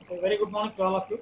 Very good morning to all of you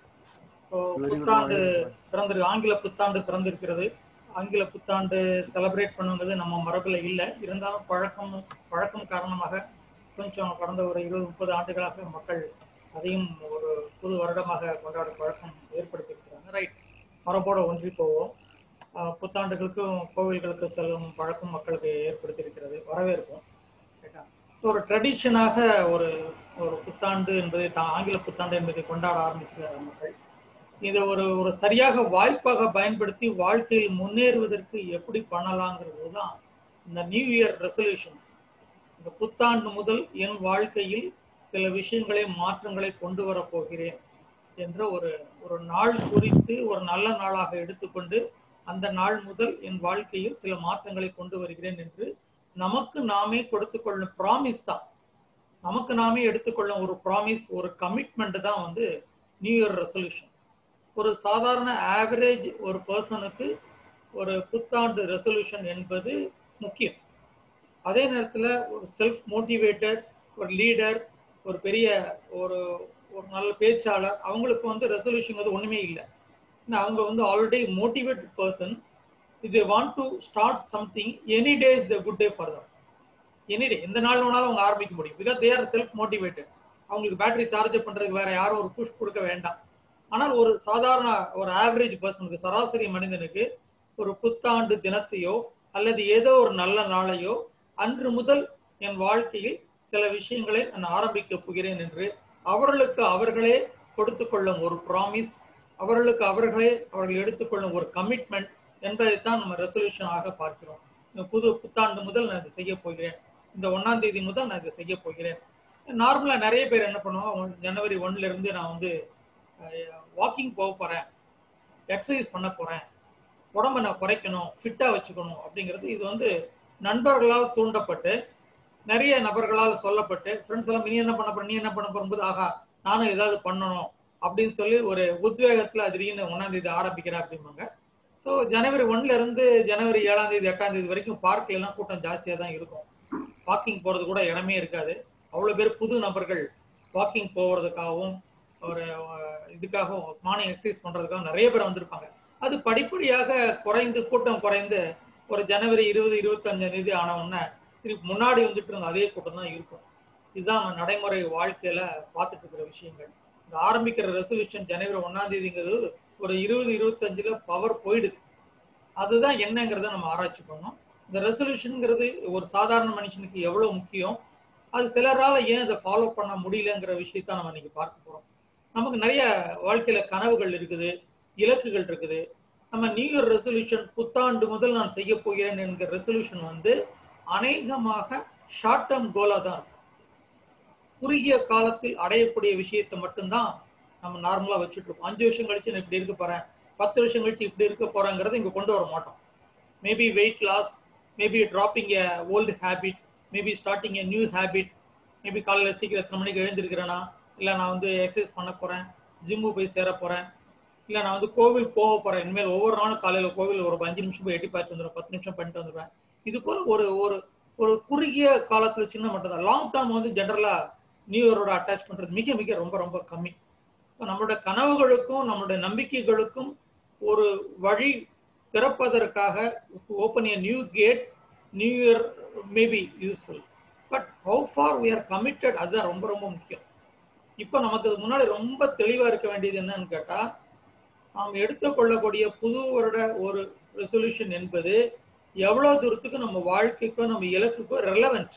so Very good புத்தாண்டு morning. பிறந்திரு ஆங்கில புத்தாண்டு பிறந்திருக்கிறது ஆங்கில புத்தாண்டு செலிப்ரேட் பண்ணுங்கிறது நம்ம மரபில் இல்லை இருந்தாலும் பழக்கம் பழக்கம் காரணமாக கொஞ்சம் கடந்த ஒரு இருபது முப்பது ஆண்டுகளாக மக்கள் அதையும் ஒரு புது வருடமாக கொண்டாடும் பழக்கம் ஏற்படுத்தியிருக்கிறாங்க ரைட் மரபோட ஒன்றி போவோம் ஆஹ் புத்தாண்டுகளுக்கும் கோவில்களுக்கு செல்லும் பழக்கம் மக்களுக்கு ஏற்படுத்தியிருக்கிறது வரவேற்போம் ரைட்டா ஸோ ஒரு ட்ரெடிஷனாக ஒரு ஒரு புத்தாண்டு என்பதை தான் ஆங்கில புத்தாண்டு என்பதை கொண்டாட ஆரம்பிக்கிற மக்கள் இதை ஒரு ஒரு சரியாக வாய்ப்பாக பயன்படுத்தி வாழ்க்கையில் முன்னேறுவதற்கு எப்படி பண்ணலாங்கிறது தான் இந்த நியூ இயர் ரெசல்யூஷன்ஸ் இந்த புத்தாண்டு முதல் என் வாழ்க்கையில் சில விஷயங்களை மாற்றங்களை கொண்டு வரப் போகிறேன் என்ற ஒரு ஒரு நாள் குறித்து ஒரு நல்ல நாளாக எடுத்துக்கொண்டு அந்த நாள் முதல் என் வாழ்க்கையில் சில மாற்றங்களை கொண்டு வருகிறேன் என்று நமக்கு நாமே கொடுத்து கொள்ளும் ப்ராமிஸ் தான் நமக்கு நாமே எடுத்துக்கொள்ளும் ஒரு ப்ராமிஸ் ஒரு கமிட்மெண்ட் தான் வந்து நியூ இயர் ரெசல்யூஷன் ஒரு சாதாரண ஆவரேஜ் ஒரு பர்சனுக்கு ஒரு புத்தாண்டு ரெசல்யூஷன் என்பது முக்கியம் அதே நேரத்தில் ஒரு செல்ஃப் மோட்டிவேட்டட் ஒரு லீடர் ஒரு பெரிய ஒரு ஒரு நல்ல பேச்சாளர் அவங்களுக்கு வந்து ரெசல்யூஷன் வந்து ஒன்றுமே இல்லை ஏன்னா அவங்க வந்து ஆல்ரெடி மோட்டிவேட்டட் பர்சன் இது want to start something any day is the good day for them any day எந்த நாள் வேணாலும் அவங்க ஆரம்பிக்க முடியும் because they are self motivated அவங்களுக்கு பேட்டரி சார்ஜ் பண்ணுறதுக்கு வேற யாரும் ஒரு புஷ் கொடுக்க வேண்டாம் ஆனால் ஒரு சாதாரண ஒரு ஆவரேஜ் பர்சனுக்கு சராசரி மனிதனுக்கு ஒரு புத்தாண்டு தினத்தையோ அல்லது ஏதோ ஒரு நல்ல நாளையோ அன்று முதல் என் வாழ்க்கையில் சில விஷயங்களை நான் ஆரம்பிக்க போகிறேன் என்று அவர்களுக்கு அவர்களே கொடுத்து கொள்ளும் ஒரு ப்ராமிஸ் அவர்களுக்கு அவர்களே அவர்கள் எடுத்துக்கொள்ளும் ஒரு கமிட்மெண்ட் என்பதைத்தான் நம்ம ரெசல்யூஷனாக பார்க்கிறோம் இந்த புது புத்தாண்டு முதல் நான் இதை செய்ய போகிறேன் இந்த ஒன்னாம் தேதி முதல் நான் இதை செய்ய போகிறேன் நார்மலாக நிறைய பேர் என்ன பண்ணுவோம் ஜனவரி ஒன்ல இருந்து நான் வந்து வாக்கிங் போக போறேன் எக்ஸசைஸ் பண்ண போறேன் உடம்ப நான் குறைக்கணும் ஃபிட்டா வச்சுக்கணும் அப்படிங்கிறது இது வந்து நண்பர்களால் தூண்டப்பட்டு நிறைய நபர்களால் சொல்லப்பட்டு ஃப்ரெண்ட்ஸ் எல்லாம் நீ என்ன பண்ண போற நீ என்ன பண்ண போகும்போது ஆகா நானும் ஏதாவது பண்ணணும் அப்படின்னு சொல்லி ஒரு உத்வேகத்துல திடீர்னு ஒன்னாம் தேதி ஆரம்பிக்கிறேன் அப்படிம்பாங்க ஸோ ஜனவரி ஒன்ல இருந்து ஜனவரி ஏழாம் தேதி எட்டாம் தேதி வரைக்கும் பார்க்ல எல்லாம் கூட்டம் ஜாஸ்தியாக தான் இருக்கும் வாக்கிங் போறது கூட இடமே இருக்காது அவ்வளோ பேர் புது நபர்கள் வாக்கிங் போகிறதுக்காகவும் ஒரு இதுக்காகவும் மார்னிங் எக்ஸசைஸ் பண்றதுக்காக நிறைய பேர் வந்திருப்பாங்க அது படிப்படியாக குறைந்து கூட்டம் குறைந்து ஒரு ஜனவரி இருபது இருபத்தஞ்சாம் தேதி ஆன உடனே திருப்பி முன்னாடி வந்துட்டு இருந்த அதே கூட்டம் தான் இருக்கும் இதுதான் நம்ம நடைமுறை வாழ்க்கையில பார்த்துட்டு இருக்கிற விஷயங்கள் இந்த ஆரம்பிக்கிற ரெசல்யூஷன் ஜனவரி ஒன்னாம் தேதிங்கிறது ஒரு இருபது இருபத்தஞ்சுல பவர் போயிடுது அதுதான் என்னங்கிறத நம்ம ஆராய்ச்சி பண்ணோம் இந்த ரெசல்யூஷனுங்கிறது ஒரு சாதாரண மனுஷனுக்கு எவ்வளவு முக்கியம் அது சிலரால் ஏன் அதை ஃபாலோ பண்ண முடியலங்கிற விஷயத்த நம்ம இன்னைக்கு பார்க்க போறோம் நமக்கு நிறைய வாழ்க்கையில கனவுகள் இருக்குது இலக்குகள் இருக்குது நம்ம நியூ இயர் ரெசல்யூஷன் புத்தாண்டு முதல் நான் செய்ய போகிறேன் என்கிற ரெசல்யூஷன் வந்து அநேகமாக ஷார்ட் டேர்ம் கோலா தான் இருக்கும் குறுகிய காலத்தில் அடையக்கூடிய விஷயத்தை மட்டும்தான் நம்ம நார்மலா வச்சுட்டு இருக்கோம் அஞ்சு வருஷம் கழிச்சு நான் இப்படி இருக்க போறேன் பத்து வருஷம் கழிச்சு இப்படி இருக்க போறேங்கிறத இங்க கொண்டு வர மாட்டோம் maybe weight loss maybe dropping a old habit maybe starting a new habit maybe காலையில் சீக்கிரம் எத்தனை மணிக்கு எழுந்திருக்கிறேன்னா இல்லை நான் வந்து எக்ஸசைஸ் பண்ண போறேன் ஜிம்மு போய் சேர போறேன் இல்லை நான் வந்து கோவில் போக போறேன் இனிமேல் ஒவ்வொரு நாளும் காலையில் கோவில் ஒரு அஞ்சு நிமிஷம் போய் எட்டி பார்த்து வந்துடுவேன் பத்து நிமிஷம் பண்ணிட்டு வந்துடுவேன் இது போல ஒரு ஒரு ஒரு குறுகிய காலத்துல சின்ன மட்டும் தான் லாங் டேர்ம் வந்து ஜென்ரலா நியூ இயரோட அட்டாச் பண்றது மிக மிக ரொம்ப ரொம்ப கம்மி நம்மளோட கனவுகளுக்கும் நம்மளுடைய நம்பிக்கைகளுக்கும் ஒரு வழி திறப்பதற்காக open a new gate new year maybe useful but how far we are committed அதுதான் ரொம்ப ரொம்ப முக்கியம் இப்போ நமக்கு முன்னாடி ரொம்ப தெளிவாக இருக்க வேண்டியது என்னன்னு கேட்டால் நாம் எடுத்துக்கொள்ளக்கூடிய புது வருட ஒரு ரெசல்யூஷன் என்பது எவ்வளோ தூரத்துக்கு நம்ம வாழ்க்கைக்கோ நம்ம இலக்குக்கோ ரெலவெண்ட்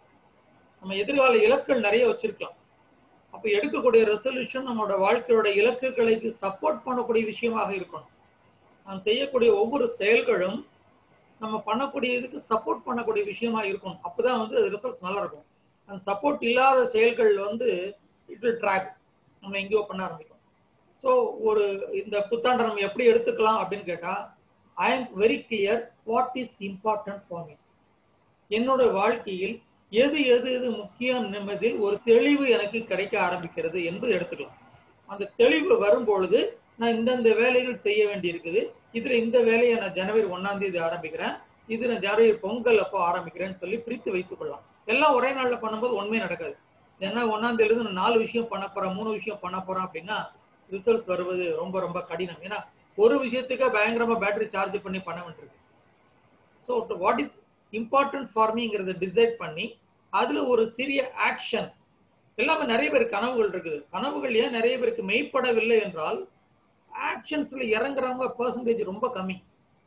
நம்ம எதிர்கால இலக்குகள் நிறைய வச்சிருக்கலாம் அப்போ எடுக்கக்கூடிய ரெசல்யூஷன் நம்மளோட வாழ்க்கையோட இலக்குகளுக்கு சப்போர்ட் பண்ணக்கூடிய விஷயமாக இருக்கணும் நாம் செய்யக்கூடிய ஒவ்வொரு செயல்களும் நம்ம பண்ணக்கூடியதுக்கு சப்போர்ட் பண்ணக்கூடிய விஷயமா இருக்கணும் அப்போதான் வந்து ரிசல்ட்ஸ் நல்லா இருக்கும் அந்த சப்போர்ட் இல்லாத செயல்கள் வந்து இட் வில் ட்ராக் நம்ம எங்கேயோ பண்ண ஆரம்பிக்கும் ஸோ ஒரு இந்த புத்தாண்டை நம்ம எப்படி எடுத்துக்கலாம் அப்படின்னு கேட்டால் I am very clear what is important for me என்னோட வாழ்க்கையில் எது எது எது முக்கியம் என்பதில் ஒரு தெளிவு எனக்கு கிடைக்க ஆரம்பிக்கிறது என்பது எடுத்துக்கலாம் அந்த தெளிவு வரும்பொழுது நான் இந்தந்த வேலைகள் செய்ய வேண்டி இருக்குது இதுல இந்த வேலையை நான் ஜனவரி ஒன்னாம் தேதி ஆரம்பிக்கிறேன் இது நான் ஜனவரி பொங்கல் அப்போ ஆரம்பிக்கிறேன்னு சொல்லி பிரித்து வைத்துக் கொள்ளலாம் எல்லாம் ஒரே நாள்ல பண்ணும்போது ஒண்ணுமே நடக்காது ஏன்னா ஒன்னாம் தேதியிலிருந்து நான் நாலு விஷயம் பண்ண போறேன் மூணு விஷயம் பண்ண போறேன் அப்படின்னா ரிசல்ட்ஸ் வருவது ரொம்ப ரொம்ப கடினம் ஏன்னா ஒரு விஷயத்துக்கு பயங்கரமா பேட்டரி சார்ஜ் பண்ணி பண்ண வேண்டியிருக்கு so what is important for மீங்கிறத டிசைட் பண்ணி அதுல ஒரு சிறிய ஆக்ஷன் எல்லாமே நிறைய பேர் கனவுகள் இருக்குது கனவுகள் ஏன் நிறைய பேருக்கு மெய்ப்படவில்லை என்றால் ஆக்ஷன்ஸ்ல இறங்குறவங்க பர்சன்டேஜ் ரொம்ப கம்மி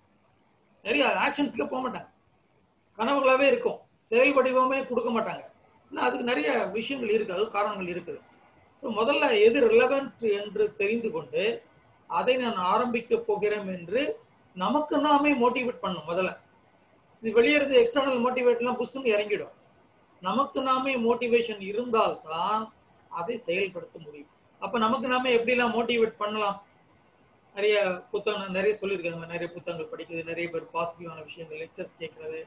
நிறைய ஆக்ஷன்ஸ்க்கு போக மாட்டாங்க கனவுகளாவே இருக்கும் செயல் வடிவமே கொடுக்க மாட்டாங்க ஏன்னா அதுக்கு நிறைய விஷயங்கள் இருக்கு அது காரணங்கள் இருக்குது ஸோ முதல்ல எது ரிலவெண்ட் என்று தெரிந்து கொண்டு அதை நான் ஆரம்பிக்க போகிறேன் என்று நமக்கு நாமே மோட்டிவேட் பண்ணும் முதல்ல இது வெளியே இருந்து எக்ஸ்டர்னல் மோட்டிவேட்லாம் புஷ்ன்னு இறங்கிடும் நமக்கு நாமே மோட்டிவேஷன் இருந்தால்தான் அதை செயல்படுத்த முடியும் அப்ப நமக்கு நாமே எப்படிலாம் மோட்டிவேட் பண்ணலாம் நிறைய புத்தகம் நிறைய சொல்லியிருக்கேன் இந்த மாதிரி நிறைய புத்தகங்கள் படிக்கிறது நிறைய பேர் பாசிட்டிவான விஷயங்கள் லெக்சர்ஸ் கேட்கறது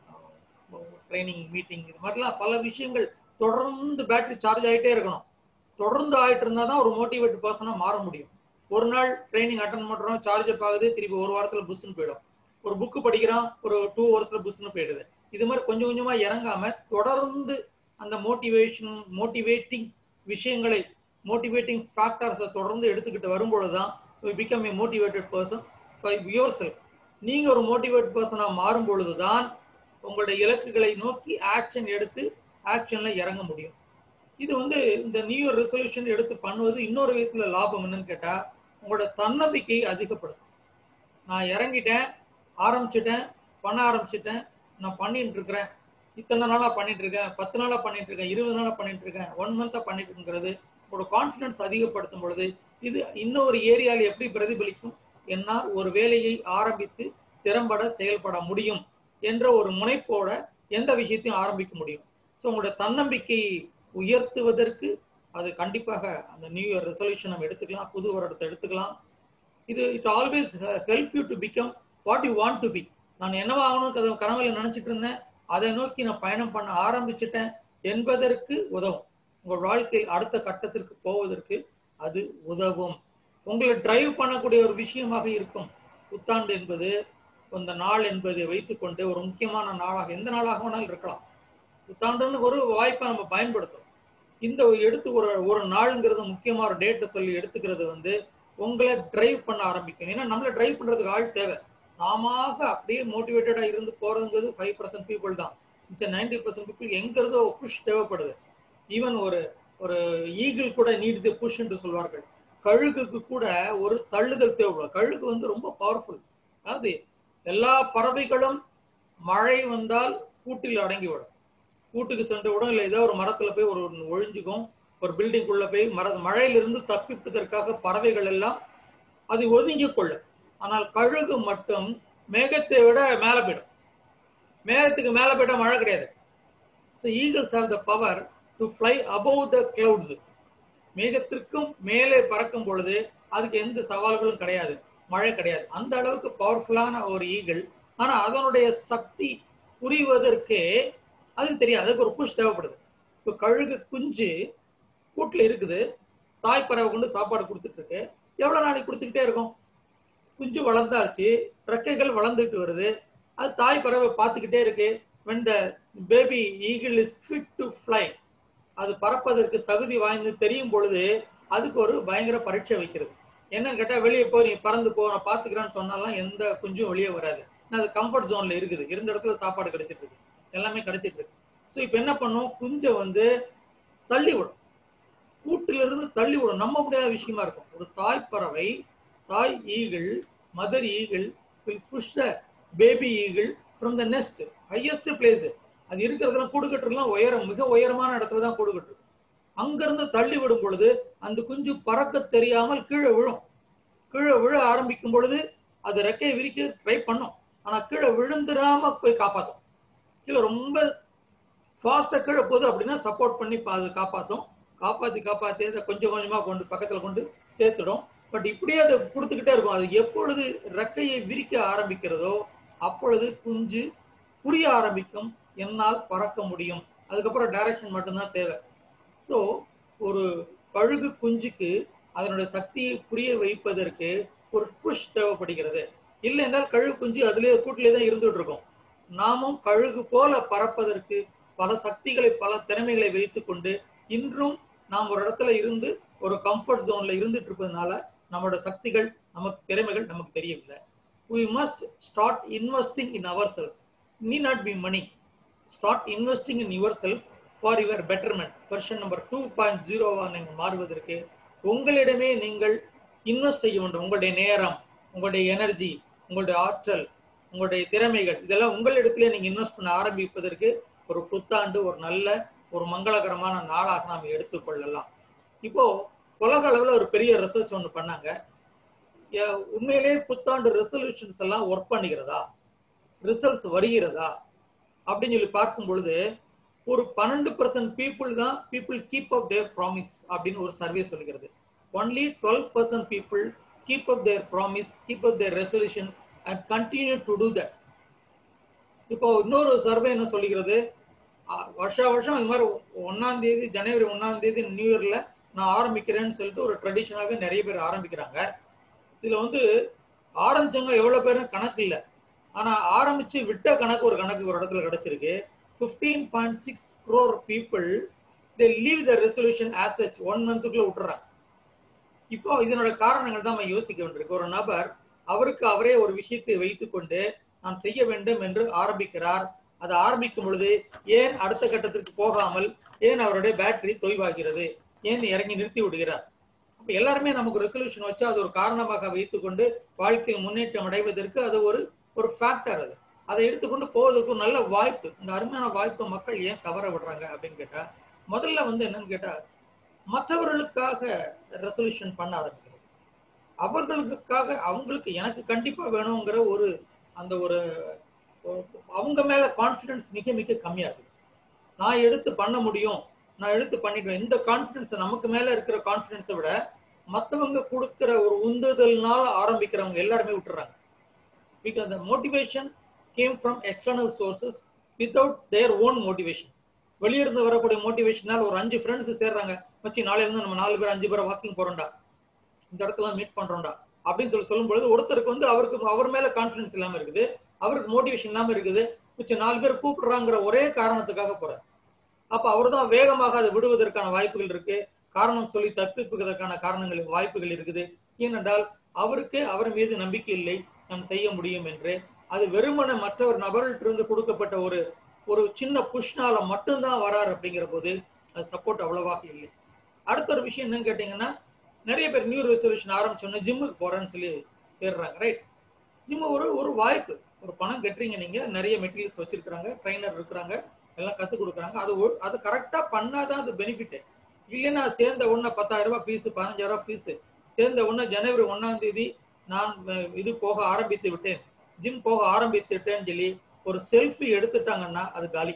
ட்ரைனிங் மீட்டிங் இது மாதிரிலாம் பல விஷயங்கள் தொடர்ந்து பேட்டரி சார்ஜ் ஆகிட்டே இருக்கணும் தொடர்ந்து ஆகிட்டு இருந்தால் தான் ஒரு மோட்டிவேட் பர்சனாக மாற முடியும் ஒரு நாள் ட்ரைனிங் அட்டன் பண்ணுறோம் சார்ஜ் ஆகுது திருப்பி ஒரு வாரத்தில் புஷ்ன்னு போயிடும் ஒரு புக்கு படிக்கிறான் ஒரு டூ ஹவர்ஸில் புஷ்ன்னு போயிடுது இது மாதிரி கொஞ்சம் கொஞ்சமா இறங்காம தொடர்ந்து அந்த மோட்டிவேஷன் மோட்டிவேட்டிங் விஷயங்களை மோட்டிவேட்டிங் ஃபேக்டர்ஸை தொடர்ந்து எடுத்துக்கிட்டு வரும்பொழுது தான் become a motivated person for yourself நீங்க ஒரு மோட்டிவேட் பர்சனாக மாறும் பொழுது தான் உங்களுடைய இலக்குகளை நோக்கி ஆக்ஷன் எடுத்து ஆக்ஷன்ல இறங்க முடியும் இது வந்து இந்த நியூ இயர் ரெசல்யூஷன் எடுத்து பண்ணுவது இன்னொரு விதத்துல லாபம் என்னன்னு கேட்டா உங்களோட தன்னம்பிக்கையை அதிகப்படுத்தும் நான் இறங்கிட்டேன் ஆரம்பிச்சிட்டேன் பண்ண ஆரம்பிச்சிட்டேன் நான் பண்ணிட்டு இருக்கிறேன் இத்தனை நாளா பண்ணிட்டு இருக்கேன் பத்து நாளா பண்ணிட்டு இருக்கேன் இருபது நாளா பண்ணிட்டு இருக்கேன் ஒன் மந்தா பண்ணிட்டு இருக்கிறது உங்களோட கான்ஃபிடன்ஸ் அதிகப்படுத்தும் பொழுது இது இன்னொரு ஏரியாவில் எப்படி பிரதிபலிக்கும் என்னால் ஒரு வேலையை ஆரம்பித்து திறம்பட செயல்பட முடியும் என்ற ஒரு முனைப்போட எந்த விஷயத்தையும் ஆரம்பிக்க முடியும் ஸோ உங்களோட தன்னம்பிக்கையை உயர்த்துவதற்கு அது கண்டிப்பாக அந்த நியூ இயர் ரெசல்யூஷன் நம்ம எடுத்துக்கலாம் புது வருடத்தை எடுத்துக்கலாம் இது it always help you to become what you want to be நான் என்னவா ஆகணும்னு கனவுல நினைச்சிட்டு இருந்தேன் அதை நோக்கி நான் பயணம் பண்ண ஆரம்பிச்சிட்டேன் என்பதற்கு உதவும் உங்கள் வாழ்க்கையில் அடுத்த கட்டத்திற்கு போவதற்கு அது உதவும் உங்களை டிரைவ் பண்ணக்கூடிய ஒரு விஷயமாக இருக்கும் புத்தாண்டு என்பது அந்த நாள் என்பதை வைத்துக்கொண்டு ஒரு முக்கியமான நாளாக எந்த நாளாக வேணாலும் இருக்கலாம் புத்தாண்டுன்னு ஒரு வாய்ப்பை நம்ம பயன்படுத்தும் இந்த எடுத்து ஒரு ஒரு நாளுங்கிறது முக்கியமான ஒரு டேட்டை சொல்லி எடுத்துக்கிறது வந்து உங்களை டிரைவ் பண்ண ஆரம்பிக்கும் ஏன்னா நம்மளை டிரைவ் பண்றதுக்கு ஆள் தேவை நாம அப்படியே மோட்டிவேட்டடா இருந்து போறதுங்கிறது ஃபைவ் பர்சன்ட் பீப்புள் தான் மிச்சம் நைன்டி பர்சன்ட் பீப்புள் எங்க இருந்தோ புஷ் தேவைப்படுது ஈவன் ஒரு ஒரு ஈகிள் கூட நீட் தி புஷ் என்று சொல்வார்கள் கழுகுக்கு கூட ஒரு தள்ளுதல் தேவைப்படும் கழுகு வந்து ரொம்ப பவர்ஃபுல் அதாவது எல்லா பறவைகளும் மழை வந்தால் கூட்டில் அடங்கிவிடும் கூட்டுக்கு சென்று விடும் இல்லை ஏதோ ஒரு மரத்துல போய் ஒரு ஒழிஞ்சுக்கும் ஒரு பில்டிங்குள்ள போய் மர மழையிலிருந்து தப்பிப்பதற்காக பறவைகள் எல்லாம் அது ஒதுங்கி கொள்ளும் ஆனால் கழுகு மட்டும் மேகத்தை விட மேலே போயிடும் மேகத்துக்கு மேலே போயிட்டா மழை கிடையாது so eagles have the power to fly above the clouds மேகத்திற்கும் மேலே பறக்கும் பொழுது அதுக்கு எந்த சவால்களும் கிடையாது மழை கிடையாது அந்த அளவுக்கு பவர்ஃபுல்லான ஒரு ஈகிள் ஆனா அதனுடைய சக்தி புரிவதற்கே அதுக்கு தெரியாது அதுக்கு ஒரு புஷ் தேவைப்படுது இப்போ கழுகு குஞ்சு கூட்டில் இருக்குது தாய்ப்பறவை கொண்டு சாப்பாடு கொடுத்துட்டு இருக்கு எவ்வளவு நாளைக்கு கொடுத்துக்கிட்டே இருக்கும் குஞ்சு வளர்ந்தாச்சு ரெக்கைகள் வளர்ந்துட்டு வருது அது தாய் பறவை பார்த்துக்கிட்டே இருக்கு when the baby eagle is fit to fly அது பறப்பதற்கு தகுதி வாய்ந்து தெரியும் பொழுது அதுக்கு ஒரு பயங்கர பரீட்சை வைக்கிறது என்னன்னு கேட்டா வெளியே போய் நீ பறந்து போ நான் பாத்துக்கிறேன்னு சொன்னாலாம் எந்த குஞ்சும் வெளியே வராது அது கம்ஃபர்ட் ஜோன்ல இருக்குது இருந்த இடத்துல சாப்பாடு கிடைச்சிட்டு இருக்கு எல்லாமே கிடைச்சிட்டு இருக்கு ஸோ இப்போ என்ன பண்ணும் குஞ்சை வந்து தள்ளி விடும் கூட்டில இருந்து தள்ளி விடும் நம்ப முடியாத விஷயமா இருக்கும் ஒரு தாய் பறவை தாய் eagle mother eagle will push the baby eagle from the nest highest place அது இருக்கிறதெல்லாம் கூடுகட்டுலாம் உயரம் மிக உயரமான இடத்துல தான் கூடுகட்டு அங்கிருந்து தள்ளி விடும் பொழுது அந்த குஞ்சு பறக்க தெரியாமல் கீழே விழும் கீழே விழ ஆரம்பிக்கும் பொழுது அது ரெக்கையை விரிக்க ட்ரை பண்ணும் ஆனா கீழே விழுந்துடாம போய் காப்பாற்றும் கீழே ரொம்ப ஃபாஸ்டா கீழே போகுது அப்படின்னா சப்போர்ட் பண்ணி அது காப்பாற்றும் காப்பாத்தி காப்பாத்தி அதை கொஞ்சம் கொஞ்சமா கொண்டு பக்கத்துல கொண்டு சேர்த்துடும் பட் இப்படியே அதை கொடுத்துக்கிட்டே இருக்கும் அது எப்பொழுது ரெக்கையை விரிக்க ஆரம்பிக்கிறதோ அப்பொழுது குஞ்சு புரிய ஆரம்பிக்கும் என்னால் பறக்க முடியும் அதுக்கப்புறம் டைரக்ஷன் மட்டும்தான் தேவை ஸோ ஒரு கழுகு குஞ்சுக்கு அதனுடைய சக்தியை புரிய வைப்பதற்கு ஒரு புஷ் தேவைப்படுகிறது இல்லை என்றால் கழுகு குஞ்சு அதுலேயே கூட்டிலே தான் இருந்துட்டு இருக்கும் நாமும் கழுகு போல பறப்பதற்கு பல சக்திகளை பல திறமைகளை வைத்துக்கொண்டு இன்றும் நாம் ஒரு இடத்துல இருந்து ஒரு கம்ஃபர்ட் ஜோன்ல இருந்துட்டு இருப்பதனால நம்மளோட சக்திகள் நமக்கு திறமைகள் நமக்கு தெரியவில்லை we must start investing in ourselves need not be money start investing in yourself for your betterment version number two point ஜீரோவா நீங்கள் மாறுவதற்கு உங்களிடமே நீங்கள் இன்வெஸ்ட் செய்ய வேண்டும் உங்களுடைய நேரம் உங்களுடைய எனர்ஜி உங்களுடைய ஆற்றல் உங்களுடைய திறமைகள் இதெல்லாம் உங்களிடத்திலே நீங்க இன்வெஸ்ட் பண்ண ஆரம்பிப்பதற்கு ஒரு புத்தாண்டு ஒரு நல்ல ஒரு மங்களகரமான நாளாக நாம் எடுத்துக்கொள்ளலாம் இப்போ உலக அளவில் ஒரு பெரிய ரிசர்ச் ஒன்று பண்ணாங்க எ- உண்மையிலேயே புத்தாண்டு ரெசல்யூஷன்ஸ் எல்லாம் ஒர்க் பண்ணுகிறதா ரிசல்ட்ஸ் வருகிறதா அப்படின்னு சொல்லி பார்க்கும் பொழுது ஒரு பன்னெண்டு பர்சன்ட் பீப்புள் தான் people keep up their promise அப்படின்னு ஒரு சர்வே சொல்லுகிறது only twelve percent people keep up their promise keep up their resolution and continue to do that இப்போ இன்னொரு சர்வே என்ன சொல்லுகிறது அஹ் வருஷா வருஷம் இது மாதிரி ஒன்னாம் தேதி ஜனவரி ஒன்னாம் தேதி நியூ இயர்ல நான் ஆரம்பிக்கிறேன்னு சொல்லிட்டு ஒரு ட்ரெடிஷனாகவே நிறைய பேர் ஆரம்பிக்கிறாங்க இதுல வந்து ஆரம்பிச்சவங்க எவ்வளவு பேரும் கணக்கு இல்லை ஆனா ஆரம்பிச்சு விட்ட கணக்கு ஒரு கணக்கு ஒரு இடத்துல கிடைச்சிருக்கு fifteen point six crore people they leave the resolution as such one மந்த்துக்குள்ள விட்டுறாங்க இப்போ இதனோட காரணங்கள் தான் நம்ம யோசிக்க வேண்டியிருக்கு ஒரு நபர் அவருக்கு அவரே ஒரு விஷயத்தை வைத்துக்கொண்டு நான் செய்ய வேண்டும் என்று ஆரம்பிக்கிறார் அதை ஆரம்பிக்கும் பொழுது ஏன் அடுத்த கட்டத்திற்கு போகாமல் ஏன் அவருடைய பேட்டரி தொய்வாகிறது ஏன் இறங்கி நிறுத்தி விடுகிறார் அப்ப எல்லாருமே நமக்கு ரெசல்யூஷன் வச்சு அது ஒரு காரணமாக வைத்துக்கொண்டு வாழ்க்கையில் முன்னேற்றம் அடைவதற்கு அது ஒரு ஒரு ஃபேக்டர் அது அதை எடுத்துக்கொண்டு போவதற்கு ஒரு நல்ல வாய்ப்பு இந்த அருமையான வாய்ப்பை மக்கள் ஏன் தவற விடுறாங்க அப்படின்னு கேட்டா முதல்ல வந்து என்னன்னு கேட்டா மற்றவர்களுக்காக ரெசல்யூஷன் பண்ண ஆரம்பிக்கிறது அவர்களுக்காக அவங்களுக்கு எனக்கு கண்டிப்பா வேணுங்கிற ஒரு அந்த ஒரு ஒரு- அவங்க மேல கான்ஃபிடன்ஸ் மிக மிக கம்மியா இருக்கு நான் எடுத்து பண்ண முடியும் நான் எடுத்து பண்ணிடுவேன் இந்த கான்ஃபிடன்ஸ் நமக்கு மேல இருக்கிற கான்ஃபிடன்ஸை விட மத்தவங்க கொடுக்கிற ஒரு உந்துதல்னால ஆரம்பிக்கிறவங்க எல்லாருமே விட்டுறாங்க because the motivation came from external sources without their own motivation வெளியிருந்து வரக்கூடிய மோட்டிவேஷனால் ஒரு அஞ்சு ஃப்ரெண்ட்ஸ் சேர்றாங்க வச்சு நாளையில இருந்து நம்ம நாலு பேர் அஞ்சு பேர் வாக்கிங் போறோம்டா இந்த இடத்துல மீட் பண்றோம்டா அப்படின்னு சொல்லி சொல்லும்பொழுது ஒருத்தருக்கு வந்து அவருக்கு அவர் மேல கான்ஃபிடன்ஸ் இல்லாம இருக்குது அவருக்கு மோட்டிவேஷன் இல்லாம இருக்குது மிச்சம் நாலு பேர் கூப்பிடுறாங்கிற ஒரே காரணத்துக்காக போறார் அப்ப அவர் தான் வேகமாக அதை விடுவதற்கான வாய்ப்புகள் இருக்கு காரணம் சொல்லி தப்பிப்பதற்கான காரணங்கள் வாய்ப்புகள் இருக்குது ஏனென்றால் அவருக்கு அவர் மீது நம்பிக்கை இல்லை நான் செய்ய முடியும் என்று அது வெறுமன மற்ற ஒரு நபர்களிட்டிருந்து கொடுக்கப்பட்ட ஒரு ஒரு சின்ன புஷ்னால மட்டும்தான் வரார் அப்படிங்கிற போது அது சப்போர்ட் அவ்வளவாக இல்லை அடுத்த ஒரு விஷயம் என்னன்னு கேட்டீங்கன்னா நிறைய பேர் நியூ ரெசல்யூஷன் ஆரம்பிச்சோன்னா ஜிம்முக்கு போறேன்னு சொல்லி சேர்றாங்க ரைட் ஜிம் ஒரு ஒரு வாய்ப்பு ஒரு பணம் கட்டுறீங்க நீங்க நிறைய மெட்டீரியல்ஸ் வச்சிருக்காங்க ட்ரைனர் இருக்கிறாங்க எல்லாம் கத்து கொடுக்குறாங்க அது ஒரு- அது கரெக்டா பண்ணாதான் அது பெனிஃபிட் இல்லைன்னா சேர்ந்த உடனே பத்தாயிரம் ரூபாய் ஃபீஸ் பதினஞ்சாயிரம் ரூபாய் ஃபீஸ் சேர்ந்த உடனே ஜனவரி ஒண்ணாம் தேதி நான் அஹ், இது போக ஆரம்பித்து விட்டேன் ஜிம் போக ஆரம்பித்து விட்டேன்னு சொல்லி ஒரு செல்ஃபி எடுத்துட்டாங்கன்னா அது காலி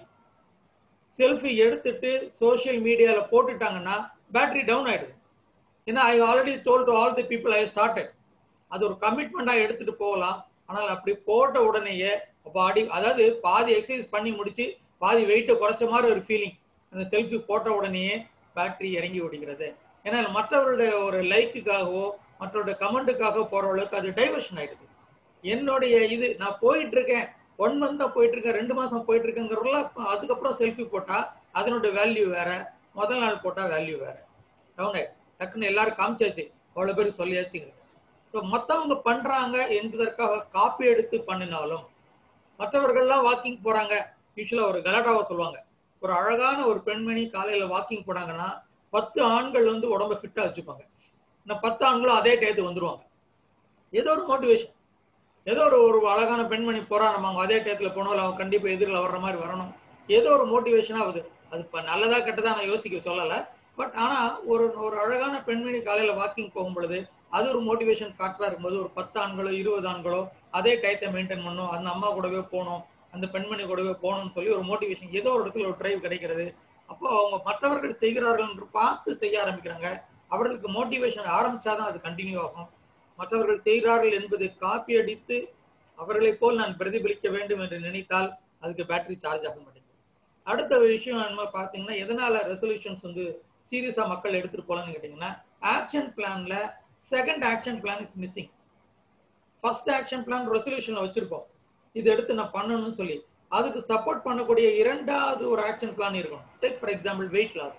செல்ஃபி எடுத்துட்டு சோஷியல் மீடியால போட்டுட்டாங்கன்னா பேட்டரி டவுன் ஆயிடுது ஏன்னா I already told to all the people I started அது ஒரு கமிட்மெண்டா எடுத்துட்டு போகலாம் ஆனால் அப்படி போட்ட உடனேயே பாடி அதாவது பாதி எக்ஸசைஸ் பண்ணி முடிச்சு பாதி வெயிட்டை குறைச்ச மாதிரி ஒரு ஃபீலிங் அந்த செல்ஃபி போட்ட உடனேயே பேட்டரி இறங்கி விடுகிறது ஏன்னா மற்றவருடைய ஒரு லைக்குக்காகவோ மற்றவருடைய கமெண்ட்டுக்காக போற அளவுக்கு அது டைவர்ஷன் ஆயிடுது என்னுடைய இது நான் போயிட்டு இருக்கேன் ஒன் மந்த் தான் போயிட்டு இருக்கேன் ரெண்டு மாசம் போயிட்டு இருக்கேங்கிறதுல அதுக்கப்புறம் செல்ஃபி போட்டா அதனுடைய வேல்யூ வேற முதல் நாள் போட்டா வேல்யூ வேற டவுன் ஆயிடு டக்குன்னு எல்லாரும் காமிச்சாச்சு அவ்வளவு பேர் சொல்லியாச்சுங்க ஸோ மற்றவங்க பண்றாங்க என்பதற்காக காப்பி எடுத்து பண்ணினாலும் மற்றவர்கள்லாம் வாக்கிங் போறாங்க யூஸ்வலா ஒரு கலாட்டாவை சொல்லுவாங்க ஒரு அழகான ஒரு பெண்மணி காலையில வாக்கிங் போனாங்கன்னா பத்து ஆண்கள் வந்து உடம்ப ஃபிட்டா வச்சுப்பாங்க இன்னும் பத்து ஆண்களும் அதே டயத்துக்கு வந்துருவாங்க ஏதோ ஒரு மோட்டிவேஷன் ஏதோ ஒரு ஒரு அழகான பெண்மணி போறா நம்ம அவங்க அதே டயத்துல போனோம் அவங்க கண்டிப்பா எதிரில் வர்ற மாதிரி வரணும் ஏதோ ஒரு மோட்டிவேஷனா ஆகுது அது இப்ப நல்லதா கெட்டதா நான் யோசிக்க சொல்லல பட் ஆனா ஒரு ஒரு அழகான பெண்மணி காலையில வாக்கிங் போகும் பொழுது அது ஒரு மோட்டிவேஷன் ஃபேக்டரா இருக்கும்போது ஒரு பத்து ஆண்களோ இருபது ஆண்களோ அதே டயத்தை மெயின்டைன் பண்ணும் அந்த அம்மா கூடவே போகணும் அந்த பெண்மணி கூடவே போகணும்னு சொல்லி ஒரு மோட்டிவேஷன் ஏதோ ஒரு இடத்துல ஒரு டிரைவ் கிடைக்கிறது அப்போ அவங்க மற்றவர்கள் செய்கிறார்கள் என்று பார்த்து செய்ய ஆரம்பிக்கிறாங்க அவர்களுக்கு மோட்டிவேஷன் ஆரம்பிச்சாதான் அது கண்டினியூ ஆகும் மற்றவர்கள் செய்கிறார்கள் என்பதை காப்பி அடித்து அவர்களைப் போல் நான் பிரதிபலிக்க வேண்டும் என்று நினைத்தால் அதுக்கு பேட்டரி சார்ஜ் ஆக மாட்டேங்குது அடுத்த விஷயம் என்ன பார்த்தீங்கன்னா எதனால ரெசல்யூஷன்ஸ் வந்து சீரியஸா மக்கள் எடுத்துட்டு போலாம்னு கேட்டீங்கன்னா ஆக்ஷன் பிளான்ல second action plan is missing first action plan ரெசல்யூஷன்ல வச்சிருப்போம் இது எடுத்து நான் பண்ணணும்னு சொல்லி அதுக்கு சப்போர்ட் பண்ணக்கூடிய இரண்டாவது ஒரு ஆக்ஷன் பிளான் இருக்கணும் take for example weight loss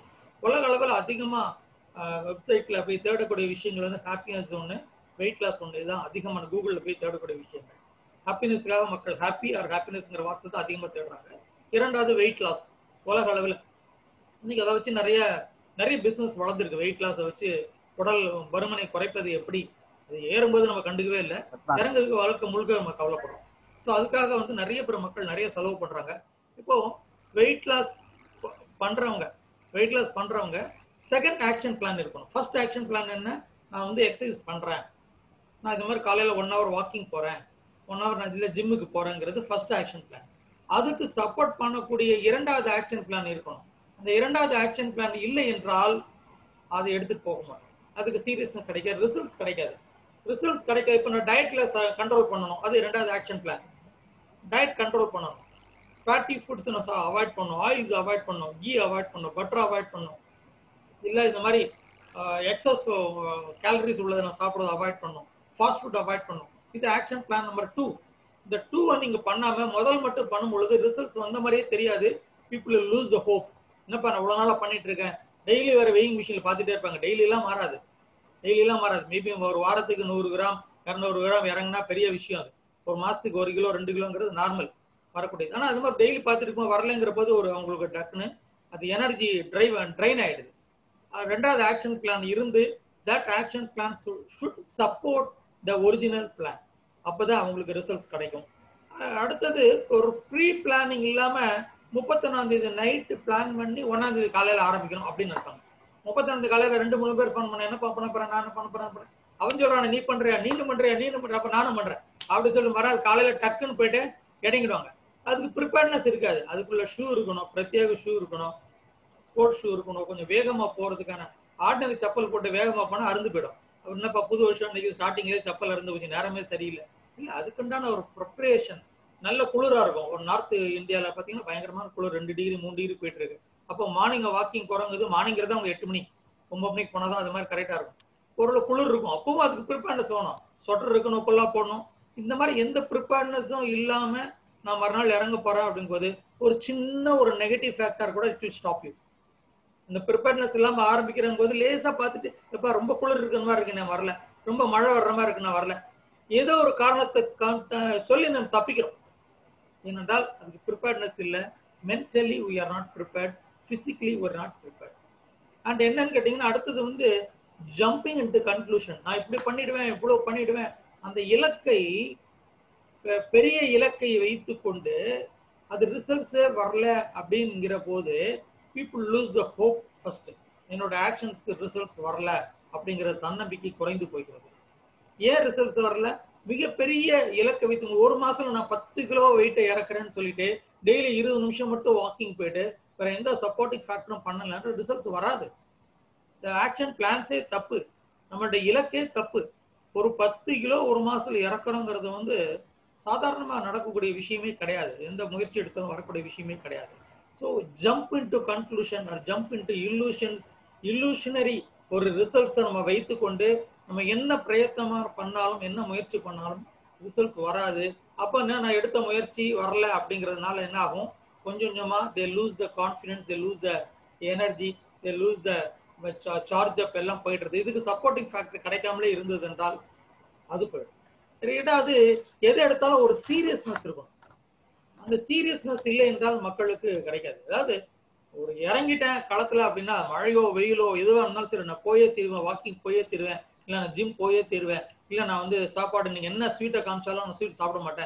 உலக அளவில் அதிகமாக வெப்சைட்டில் போய் தேடக்கூடிய விஷயங்கள் வந்து ஹாப்பினஸ் ஒன்று வெயிட் லாஸ் ஒன்று இதுதான் அதிகமான கூகுளில் போய் தேடக்கூடிய விஷயங்கள் ஹாப்பினஸ்க்காக மக்கள் ஹாப்பி ஆர் ஹாப்பினஸ்ங்கிற வார்த்தை தான் அதிகமாக தேடுறாங்க இரண்டாவது வெயிட் லாஸ் உலக அளவில் இன்னைக்கு அதை வச்சு நிறைய நிறைய பிஸ்னஸ் வளர்ந்துருக்கு வெயிட் லாஸை வச்சு உடல் பருமனை குறைப்பது எப்படி அது ஏறும்போது நம்ம கண்டுக்கவே இல்லை இறங்குறதுக்கு வாழ்க்கை முழுக்க நம்ம கவலைப்படுறோம் ஸோ அதுக்காக வந்து நிறைய பேர் மக்கள் நிறைய செலவு பண்றாங்க இப்போ வெயிட் லாஸ் பண்றவங்க வெயிட் லாஸ் பண்றவங்க செகண்ட் ஆக்ஷன் பிளான் இருக்கணும் ஃபர்ஸ்ட் ஆக்ஷன் பிளான் என்ன நான் வந்து எக்ஸசைஸ் பண்றேன் நான் இந்த மாதிரி காலையில ஒன் ஹவர் வாக்கிங் போறேன் ஒன் ஹவர் நான் இதில் ஜிம்முக்கு போறேங்கிறது ஃபர்ஸ்ட் ஆக்ஷன் பிளான் அதுக்கு சப்போர்ட் பண்ணக்கூடிய இரண்டாவது ஆக்ஷன் பிளான் இருக்கணும் அந்த இரண்டாவது ஆக்ஷன் பிளான் இல்லை என்றால் அதை எடுத்துட்டு போக மாட்டோம் அதுக்கு சீரியஸ்னஸ் கிடைக்காது ரிசல்ட்ஸ் கிடைக்காது ரிசல்ட்ஸ் கிடைக்காது இப்போ நான் டயட்ல கண்ட்ரோல் பண்ணணும் அது இரண்டாவது ஆக்ஷன் பிளான் டயட் கண்ட்ரோல் பண்ணணும் ஃபேட்டி ஃபுட்ஸ் நான் அவாய்ட் பண்ணணும் ஆயில்ஸ் அவாய்ட் பண்ணணும் கீ அவாய்ட் பண்ணணும் பட்டர் அவாய்ட் பண்ணணும் இல்லை இந்த மாதிரி எக்ஸஸ் கேலரிஸ் உள்ளதை நான் சாப்பிட்றத அவாய்ட் பண்ணணும் ஃபாஸ்ட் ஃபுட் அவாய்ட் பண்ணணும் இது ஆக்ஷன் பிளான் நம்பர் டூ இந்த டூவை நீங்க பண்ணாம முதல் மட்டும் பண்ணும் பொழுது ரிசல்ட்ஸ் வந்த மாதிரியே தெரியாது பீப்புள் லூஸ் த ஹோப் என்னப்பா நான் இவ்வளவு நாளா பண்ணிட்டு இருக்கேன் டெய்லி வேற வெயிங் மிஷின்ல பார்த்துட்டே இருப்பாங்க டெய்லி எல்லாம் மாறாது டெய்லி எல்லாம் மாறாது மேபி ஒரு வாரத்துக்கு நூறு கிராம் இரநூறு கிராம் இறங்குனா பெரிய விஷயம் அது ஒரு மாசத்துக்கு ஒரு கிலோ ரெண்டு கிலோங்கிறது நார்மல் வரக்கூடியது ஆனா அது மாதிரி டெய்லி பார்த்துட்டு இருக்கும் வரலைங்கிற போது ஒரு அவங்களுக்கு டக்குன்னு அது எனர்ஜி டிரைவ் ட்ரைன் ஆயிடுது ரெண்டாவது ஆக்ஷன் பிளான் இருந்து that action plan should support the original plan அப்பதான் அவங்களுக்கு ரிசல்ட்ஸ் கிடைக்கும் அடுத்தது ஒரு ப்ரீ பிளானிங் இல்லாம முப்பத்தொன்னாம் தேதி நைட்டு பிளான் பண்ணி ஒன்னாம் தேதி காலையில ஆரம்பிக்கணும் அப்படின்னு இருக்காங்க முப்பத்தொன்னாம் தேதி காலையில ரெண்டு மூணு பேர் ஃபோன் பண்ண என்ன பண்ண போறேன் நான் என்ன பண்ண போறேன் அவன் சொல்றான் நீ பண்றியா நீங்க பண்றியா நீ பண்ற அப்ப நானும் பண்றேன் அப்படி சொல்லி மறாது காலையில டக்குன்னு போயிட்டு இறங்கிடுவாங்க அதுக்கு ப்ரிப்பேர்னஸ் இருக்காது அதுக்குள்ள ஷூ இருக்கணும் பிரத்யேக ஷூ இருக்கணும் ஸ்போர்ட்ஸ் ஷூ இருக்கணும் கொஞ்சம் வேகமா போறதுக்கான ஆர்டினரி செப்பல் போட்டு வேகமா போனா அருந்து போயிடும் என்னப்பா புது வருஷம் இன்னைக்கு ஸ்டார்டிங்லேயே செப்பல் இருந்து கொஞ்சம் நேரமே சரியில்லை இல்ல அதுக்குண்டான ஒரு ப்ரிப்பரேஷன் நல்ல குளிரா இருக்கும் ஒரு நார்த் இந்தியால பாத்தீங்கன்னா பயங்கரமான குளிர் ரெண்டு டிகிரி மூணு டிகிரி போயிட்டு இருக்கு அப்போ மார்னிங் வாக்கிங் போறவங்க மார்னிங்கிறத அவங்க எட்டு மணி ஒன்பது மணிக்கு போனாதான் அது மாதிரி கரெக்டா இருக்கும் ஒரு குளிர் இருக்கும் அப்பவும் அதுக்கு ப்ரிப்பேர்னஸ் வேணும் ஸ்வெட்டர் இருக்கணும் கொல்லா போடணும் இந்த மாதிரி எந்த ப்ரிப்பேர்னஸும் இல்லாம நான் மறுநாள் இறங்க போறேன் அப்படிங்கும்போது ஒரு சின்ன ஒரு நெகட்டிவ் ஃபேக்டர் கூட இட் வில் ஸ்டாப் யூ இந்த ப்ரிப்பேர்னஸ் இல்லாம ஆரம்பிக்கிற போது லேசா பார்த்துட்டு எப்பா ரொம்ப குளிர் இருக்கிற மாதிரி இருக்கு நான் வரல ரொம்ப மழை வர்ற மாதிரி இருக்கு நான் வரல ஏதோ ஒரு காரணத்தை சொல்லி நம்ம தப்பிக்கிறோம் ஏனென்றால் அதுக்கு ப்ரிப்பேர்னஸ் இல்லை mentally we are not prepared physically ஒரு நாட் ப்ரிப்பேர்ட் அண்ட் என்னன்னு கேட்டீங்கன்னா அடுத்தது வந்து ஜம்பிங் இன்டு கன்க்ளூஷன் நான் இப்படி பண்ணிடுவேன் இவ்வளவு பண்ணிடுவேன் அந்த இலக்கை பெரிய இலக்கை வைத்து கொண்டு அது ரிசல்ட்ஸே வரல அப்படிங்கிற போது people lose the hope first என்னோட ஆக்ஷன்ஸ்க்கு ரிசல்ட்ஸ் வரல அப்படிங்கிற தன்னம்பிக்கை குறைந்து போய்கிறது ஏன் ரிசல்ட்ஸ் வரல மிகப்பெரிய இலக்கை வைத்து ஒரு மாசம் நான் பத்து கிலோ வெயிட்டை இறக்குறேன்னு சொல்லிட்டு டெய்லி இருபது நிமிஷம் மட்டும் வாக்கிங் போயிட்டு வேற எந்த சப்போர்ட்டிங் ஃபேக்டரும் பண்ணலன்ற ரிசல்ட்ஸ் வராது இந்த ஆக்ஷன் பிளான்ஸே தப்பு நம்மளுடைய இலக்கே தப்பு ஒரு பத்து கிலோ ஒரு மாசத்துல இறக்குறோங்கிறது வந்து சாதாரணமா நடக்கக்கூடிய விஷயமே கிடையாது எந்த முயற்சி எடுத்தாலும் வரக்கூடிய விஷயமே கிடையாது so jumping to conclusion or jumping to illusions illusionary ஒரு ரிசல்ட்ஸை நம்ம வைத்துக்கொண்டு நம்ம என்ன பிரயத்தனமா பண்ணாலும் என்ன முயற்சி பண்ணாலும் ரிசல்ட்ஸ் வராது அப்போ என்ன நான் எடுத்த முயற்சி வரல அப்படிங்கிறதுனால என்ன ஆகும் கொஞ்சம் கொஞ்சமா they lose the confidence they lose the energy they lose the charge up எல்லாம் போயிடுறது இதுக்கு சப்போர்ட்டிங் ஃபேக்டர் கிடைக்காமலே இருந்தது என்றால் அது போயிடும் ரெண்டாவது எது எடுத்தாலும் ஒரு சீரியஸ்னஸ் இருக்கும் அந்த சீரியஸ்னஸ் இல்லை என்றால் மக்களுக்கு கிடைக்காது அதாவது ஒரு இறங்கிட்டேன் களத்துல அப்படின்னா மழையோ வெயிலோ எதுவாக இருந்தாலும் சரி நான் போயே தீருவேன் வாக்கிங் போயே தீருவேன் இல்லை நான் ஜிம் போயே தீருவேன் இல்லை நான் வந்து சாப்பாடு நீங்கள் என்ன ஸ்வீட்டை காமிச்சாலும் நான் ஸ்வீட் சாப்பிட மாட்டேன்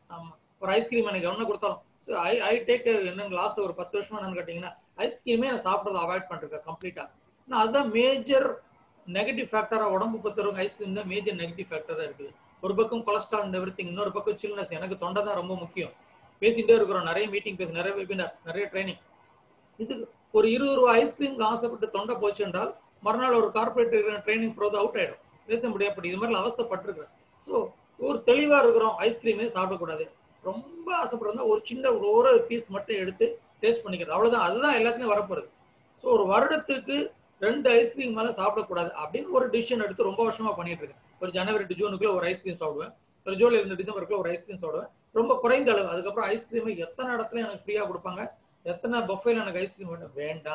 ஒரு ஐஸ்கிரீம் எனக்கு என்ன கொடுத்தாலும் ஸோ ஐ ஐ டேக் என்ன லாஸ்ட் ஒரு பத்து வருஷமா என்னன்னு கேட்டிங்கன்னா ஐஸ்கிரீமே நான் சாப்பிட்றத அவாய்ட் பண்ணிருக்கேன் கம்ப்ளீட்டாக ஆனால் அதுதான் மேஜர் நெகட்டிவ் ஃபேக்டராக உடம்பு பத்துறவங்க ஐஸ்கிரீம் தான் மேஜர் நெகட்டிவ் ஃபேக்டராக இருக்குது ஒரு பக்கம் கொலஸ்ட்ரால் இந்த எவ்ரி இன்னொரு பக்கம் சில்னஸ் எனக்கு தொண்டை தான் ரொம்ப முக்கியம் பேசிட்டே இருக்கிறோம் நிறைய மீட்டிங் பேச நிறைய வெபினார் நிறைய ட்ரைனிங் இது ஒரு இருபது ரூபா ஐஸ்கிரீம்க்கு ஆசைப்பட்டு தொண்டை போச்சு என்றால் மறுநாள் ஒரு கார்பரேட் ட்ரைனிங் போகிறது அவுட் ஆயிடும் பேச முடியாது இது மாதிரி அவஸ்தப்பட்டிருக்கிறேன் ஸோ ஒரு தெளிவா இருக்கிறோம் ஐஸ்கிரீமே சாப்பிடக்கூடாது ரொம்ப ஆசைப்படுறதா ஒரு சின்ன ஒரு பீஸ் மட்டும் எடுத்து டேஸ்ட் பண்ணிக்கிறது அவ்வளவுதான் அதுதான் எல்லாத்துலயும் வரப்போகுது ஸோ ஒரு வருடத்துக்கு ரெண்டு ஐஸ்கிரீம் மேலே சாப்பிடக்கூடாது அப்படின்னு ஒரு டிசிஷன் எடுத்து ரொம்ப வருஷமா பண்ணிட்டு இருக்கேன் ஒரு ஜனவரி டு ஜூனுக்குள்ள ஒரு ஐஸ்கிரீம் சாப்பிடுவேன் ஒரு ஜூலை இருந்து டிசம்பருக்குள்ள ஒரு ஐஸ்கிரீம் சாப்பிடுவேன் ரொம்ப குறைந்த அளவு அதுக்கப்புறம் ஐஸ்கிரீம் எத்தனை இடத்துல எனக்கு ஃப்ரீயா கொடுப்பாங்க எத்தனை பஃபேல எனக்கு ஐஸ்கிரீம் வேண்டாம் வேண்டாம்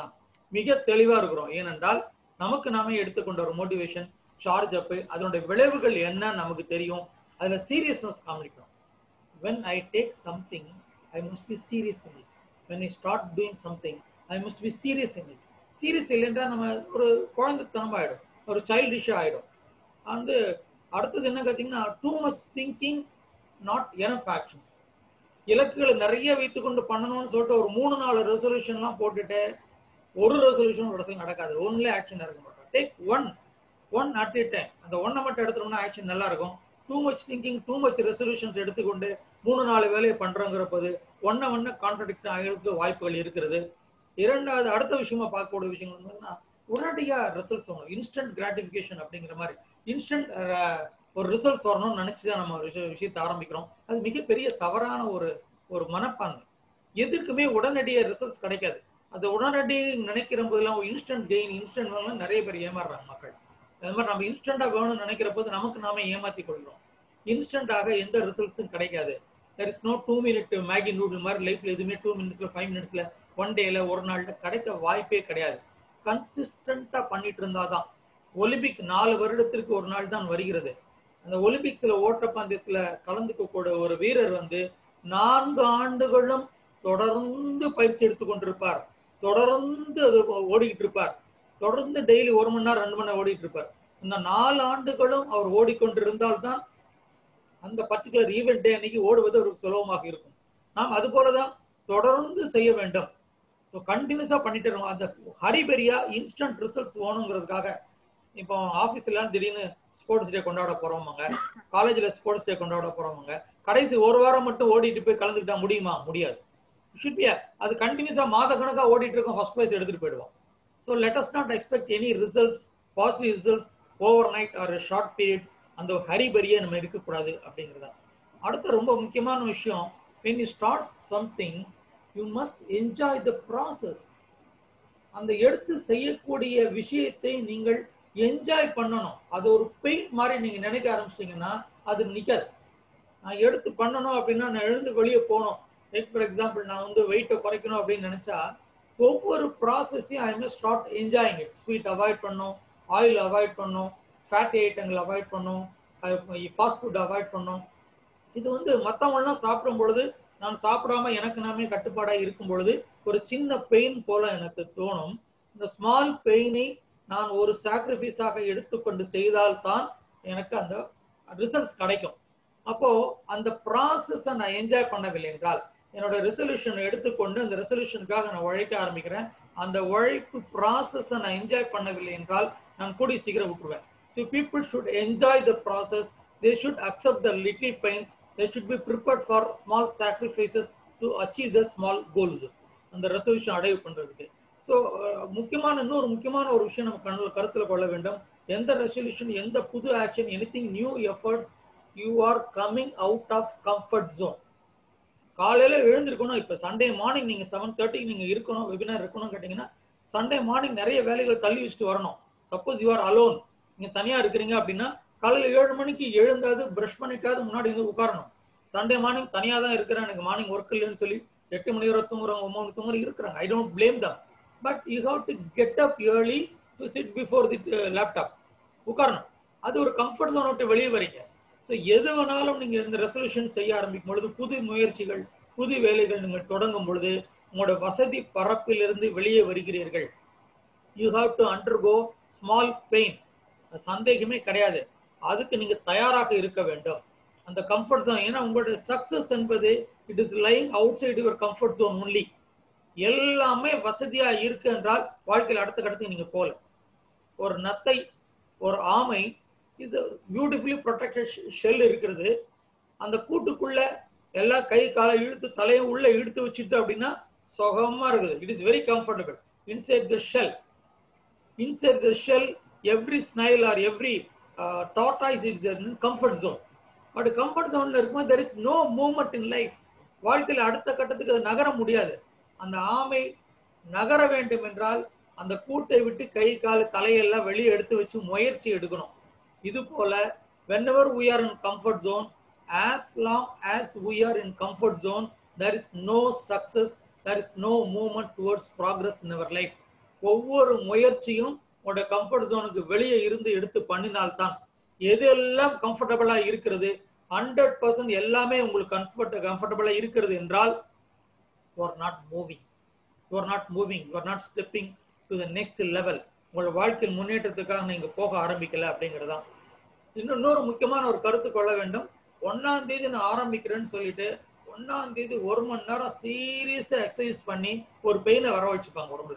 மிக தெளிவா இருக்கிறோம் ஏனென்றால் நமக்கு நாமே எடுத்துக்கொண்ட ஒரு மோட்டிவேஷன் சார்ஜ் அப் அதனுடைய விளைவுகள் என்ன நமக்கு தெரியும் அதுல சீரியஸ்னஸ் காமிக்கிறோம் when I take something, I must be serious in it. When I start doing something, I must be serious in it. Serious இல்லைன்றா நம்ம ஒரு குழந்தைத்தனம் ஆயிடும் ஒரு சைல்டிஷ் ஆயிடும் வந்து அடுத்தது என்ன பார்த்தீங்கன்னா too much thinking not enough actions இலக்குகளை நிறைய வைத்துக்கொண்டு பண்ணணும்னு சொல்லிட்டு ஒரு மூணு நாலு ரெசல்யூஷன்லாம் போட்டுட்டு ஒரு ரெசல்யூஷன் ஒரு இடத்துல நடக்காது ஒன்ல ஆக்ஷன் இருக்க மாட்டோம் take one one at a time அந்த ஒன்னை மட்டும் எடுத்துட்டோம்னா ஆக்ஷன் நல்லா இருக்கும் too much thinking too much resolutions எடுத்துக்கொண்டு மூணு நாலு வேலையை பண்றோங்கிற போது ஒன்ன ஒன்ன கான்ட்ரடிக்ட் ஆகிறதுக்கு வாய்ப்புகள் இருக்கிறது இரண்டாவது அடுத்த விஷயமா பார்க்கக்கூடிய விஷயங்கள் என்னன்னா உடனடியா ரிசல்ட்ஸ் வரணும் இன்ஸ்டன்ட் கிராட்டிபிகேஷன் அப்படிங்கிற மாதிரி இன்ஸ்டன்ட் ஒரு ரிசல்ட்ஸ் வரணும்னு நினைச்சு தான் நம்ம ஒரு விஷய- விஷயத்தை ஆரம்பிக்கிறோம் அது மிகப்பெரிய தவறான ஒரு ஒரு மனப்பான்மை எதுக்குமே உடனடியாக ரிசல்ட்ஸ் கிடைக்காது அது உடனடி நினைக்கிற போதெல்லாம் இன்ஸ்டன்ட் கெயின் இன்ஸ்டன்ட் நிறைய பேர் ஏமாறுறாங்க மக்கள் அது மாதிரி நம்ம இன்ஸ்டண்டா வேணும்னு நினைக்கிற போது நமக்கு நாம ஏமாத்தி கொள்கிறோம் இன்ஸ்டன்டாக எந்த ரிசல்ட்ஸும் கிடைக்காது there is no two minute Maggi noodle மாதிரி லைஃப்ல எதுவுமே டூ மினிட்ஸ்ல ஃபைவ் மினிட்ஸ்ல ஒன் டேல ஒரு நாள்ல கிடைக்க வாய்ப்பே கிடையாது கன்சிஸ்டண்டா பண்ணிட்டு இருந்தாதான் ஒலிம்பிக் நாலு வருடத்திற்கு ஒரு நாள் தான் வருகிறது அந்த ஒலிம்பிக்ஸ்ல ஓட்டப்பந்தயத்துல கலந்துக்கக்கூடிய ஒரு வீரர் வந்து நான்கு ஆண்டுகளும் தொடர்ந்து பயிற்சி எடுத்துக் கொண்டிருப்பார் தொடர்ந்து அது ஓடிக்கிட்டு இருப்பார் தொடர்ந்து டெய்லி ஒரு மணி நேரம் ரெண்டு மணி நேரம் ஓடிட்டு இருப்பார் இந்த நாலு ஆண்டுகளும் அவர் ஓடிக்கொண்டிருந்தால்தான் அந்த பர்டிகுலர் ஈவெண்ட் டே அன்னைக்கு ஓடுவது அவருக்கு சுலபமாக இருக்கும் நாம் அது போலதான் தொடர்ந்து செய்ய வேண்டும் கண்டினியூஸா பண்ணிட்டு இருக்கோம் அந்த ஹரிபரியா இன்ஸ்டன்ட் ரிசல்ட்ஸ் வேணுங்கிறதுக்காக இப்போ ஆஃபீஸ்ல திடீர்னு ஸ்போர்ட்ஸ் டே கொண்டாட போறோமாங்க காலேஜ்ல ஸ்போர்ட்ஸ் டே கொண்டாட போறோமாங்க கடைசி ஒரு வாரம் மட்டும் ஓடிட்டு போய் கலந்துக்கிட்டா முடியுமா முடியாது ஷுட் பி அது கண்டினியூஸா மாத கணக்கா ஓடிட்டு இருக்கோம் ஃபர்ஸ்ட் பிரைஸ் எடுத்துட்டு போயிடுவோம் so let us not expect any results positive results overnight or short period அந்த ஹரிபரியை நம்ம இருக்கக்கூடாது அப்படிங்கிறதா அடுத்த ரொம்ப முக்கியமான விஷயம் when you start something you must enjoy the process அந்த எடுத்து செய்யக்கூடிய விஷயத்தை நீங்கள் என்ஜாய் பண்ணணும் அது ஒரு பெயின் மாதிரி நீங்க நினைக்க ஆரம்பிச்சிட்டீங்கன்னா அது நிக்காது நான் எடுத்து பண்ணணும் அப்படின்னா நான் எழுந்து வெளியே போகணும் லைக் ஃபார் எக்ஸாம்பிள் நான் வந்து வெயிட்டை குறைக்கணும் அப்படின்னு நினைச்சா ஒவ்வொரு ப்ராசஸையும் I must start enjoying it sweet avoid பண்ணும் ஆயில் அவாய்ட் பண்ணும் ஃபேட்டி ஐட்டங்கள் அவாய்ட் பண்ணும் ஃபாஸ்ட் ஃபுட் அவாய்ட் பண்ணும் இது வந்து மற்றவங்களாம் சாப்பிடும் பொழுது நான் சாப்பிடாம எனக்கு நாமே கட்டுப்பாடாக இருக்கும் பொழுது ஒரு சின்ன பெயின் போல எனக்கு தோணும் இந்த ஸ்மால் பெயினை நான் ஒரு சாக்ரிஃபைஸாக எடுத்துக்கொண்டு செய்தால்தான் எனக்கு அந்த ரிசல்ட்ஸ் கிடைக்கும் அப்போ அந்த ப்ராசஸை நான் என்ஜாய் பண்ணவில்லை என்றால் என்னோட ரெசல்யூஷன் எடுத்துக்கொண்டு அந்த ரெசல்யூஷனுக்காக நான் உழைக்க ஆரம்பிக்கிறேன் அந்த உழைப்பு ப்ராசஸை நான் என்ஜாய் பண்ணவில்லை என்றால் நான் கூடி சீக்கிரம் விட்டுருவேன் so people should enjoy the process they should accept the little pains they should be prepared for small sacrifices to achieve the small goals அந்த ரெசல்யூஷன் அடைவு பண்றதுக்கு ஸோ முக்கியமான இன்னொரு முக்கியமான ஒரு விஷயம் நம்ம கண்ணில் கருத்தில் கொள்ள வேண்டும் எந்த ரெசல்யூஷன் எந்த புது action anything new efforts you are coming out of comfort zone காலையில எழுந்திருக்கணும் இப்ப சண்டே மார்னிங் நீங்க செவன் தேர்ட்டிக்கு நீங்க இருக்கணும் வெபினார் இருக்கணும் கேட்டீங்கன்னா சண்டே மார்னிங் நிறைய வேலைகள் தள்ளி வச்சுட்டு வரணும் சப்போஸ் யூ ஆர் அலோன் நீங்க தனியா இருக்கிறீங்க அப்படின்னா காலையில ஏழு மணிக்கு எழுந்தாது பிரஷ் பண்ணிட்டாவது முன்னாடி வந்து உட்காரணும் சண்டே மார்னிங் தனியா தான் இருக்கிறேன் எனக்கு மார்னிங் ஒர்க் இல்லைன்னு சொல்லி எட்டு மணி வரை தூங்குறவங்க ஒன்பது மணி தூங்குற இருக்கிறாங்க I don't blame them but you have to get up early to sit before the laptop உட்காரணும் அது ஒரு கம்ஃபர்ட் ஜோன் விட்டு வெளியே வரீங்க ஸோ எது வேணாலும் நீங்க இந்த ரெசல்யூஷன் செய்ய ஆரம்பிக்கும் பொழுது புது முயற்சிகள் புது வேலைகள் நீங்கள் தொடங்கும் பொழுது உங்களோட வசதி பரப்பிலிருந்து வெளியே வருகிறீர்கள் you have to undergo small pain சந்தேகமே கிடையாது அதுக்கு நீங்க தயாராக இருக்க வேண்டும் அந்த கம்ஃபர்ட் ஜோன் ஏன்னா உங்களுடைய சக்சஸ் என்பது it is lying outside your comfort zone only எல்லாமே வசதியா இருக்கு என்றால் வாழ்க்கையில் அடுத்த கட்டத்துக்கு நீங்க போல ஒரு நத்தை ஒரு ஆமை இஸ் பியூட்டிஃபுல்லி ப்ரொடெக்டட் ஷெல் இருக்கிறது அந்த கூட்டுக்குள்ள எல்லா கை காலை இழுத்து தலையை உள்ள இழுத்து வச்சுட்டு அப்படின்னா சுகமா இருக்குது it is very comfortable inside the shell inside the shell every snail or every tortoise it's comfort zone but comfort ஜோன்ல இருக்கும்போது there is no movement in life வாழ்க்கையில் அடுத்த கட்டத்துக்கு அது நகர முடியாது அந்த ஆமை நகர வேண்டும் என்றால் அந்த கூட்டை விட்டு கை கால் தலையெல்லாம் வெளியே எடுத்து வச்சு முயற்சி எடுக்கணும் இது போல whenever we are in comfort zone as long as we are in comfort zone there is no success there is no movement towards progress in our life ஒவ்வொரு முயற்சியும் உங்களோட கம்ஃபர்ட் ஜோனுக்கு வெளியே இருந்து எடுத்து பண்ணினால்தான் எதெல்லாம் கம்ஃபர்டபுளா இருக்கிறது ஹண்ட்ரட் பர்சன்ட் எல்லாமே உங்களுக்கு கம்ஃபர்ட் கம்ஃபர்டபுளா இருக்கிறது என்றால் you are not moving you are not moving you are not stepping to the next level உங்களோட வாழ்க்கையின் முன்னேற்றத்துக்காக நீங்க போக ஆரம்பிக்கல அப்படிங்கிறதான் இன்னும் இன்னொரு முக்கியமான ஒரு கருத்து கொள்ள வேண்டும் ஒன்னாம் தேதி நான் ஆரம்பிக்கிறேன்னு சொல்லிட்டு ஒன்னாம் தேதி ஒரு மணி நேரம் சீரியஸா எக்ஸசைஸ் பண்ணி ஒரு பெயினை வர வச்சுப்பாங்க உடம்புல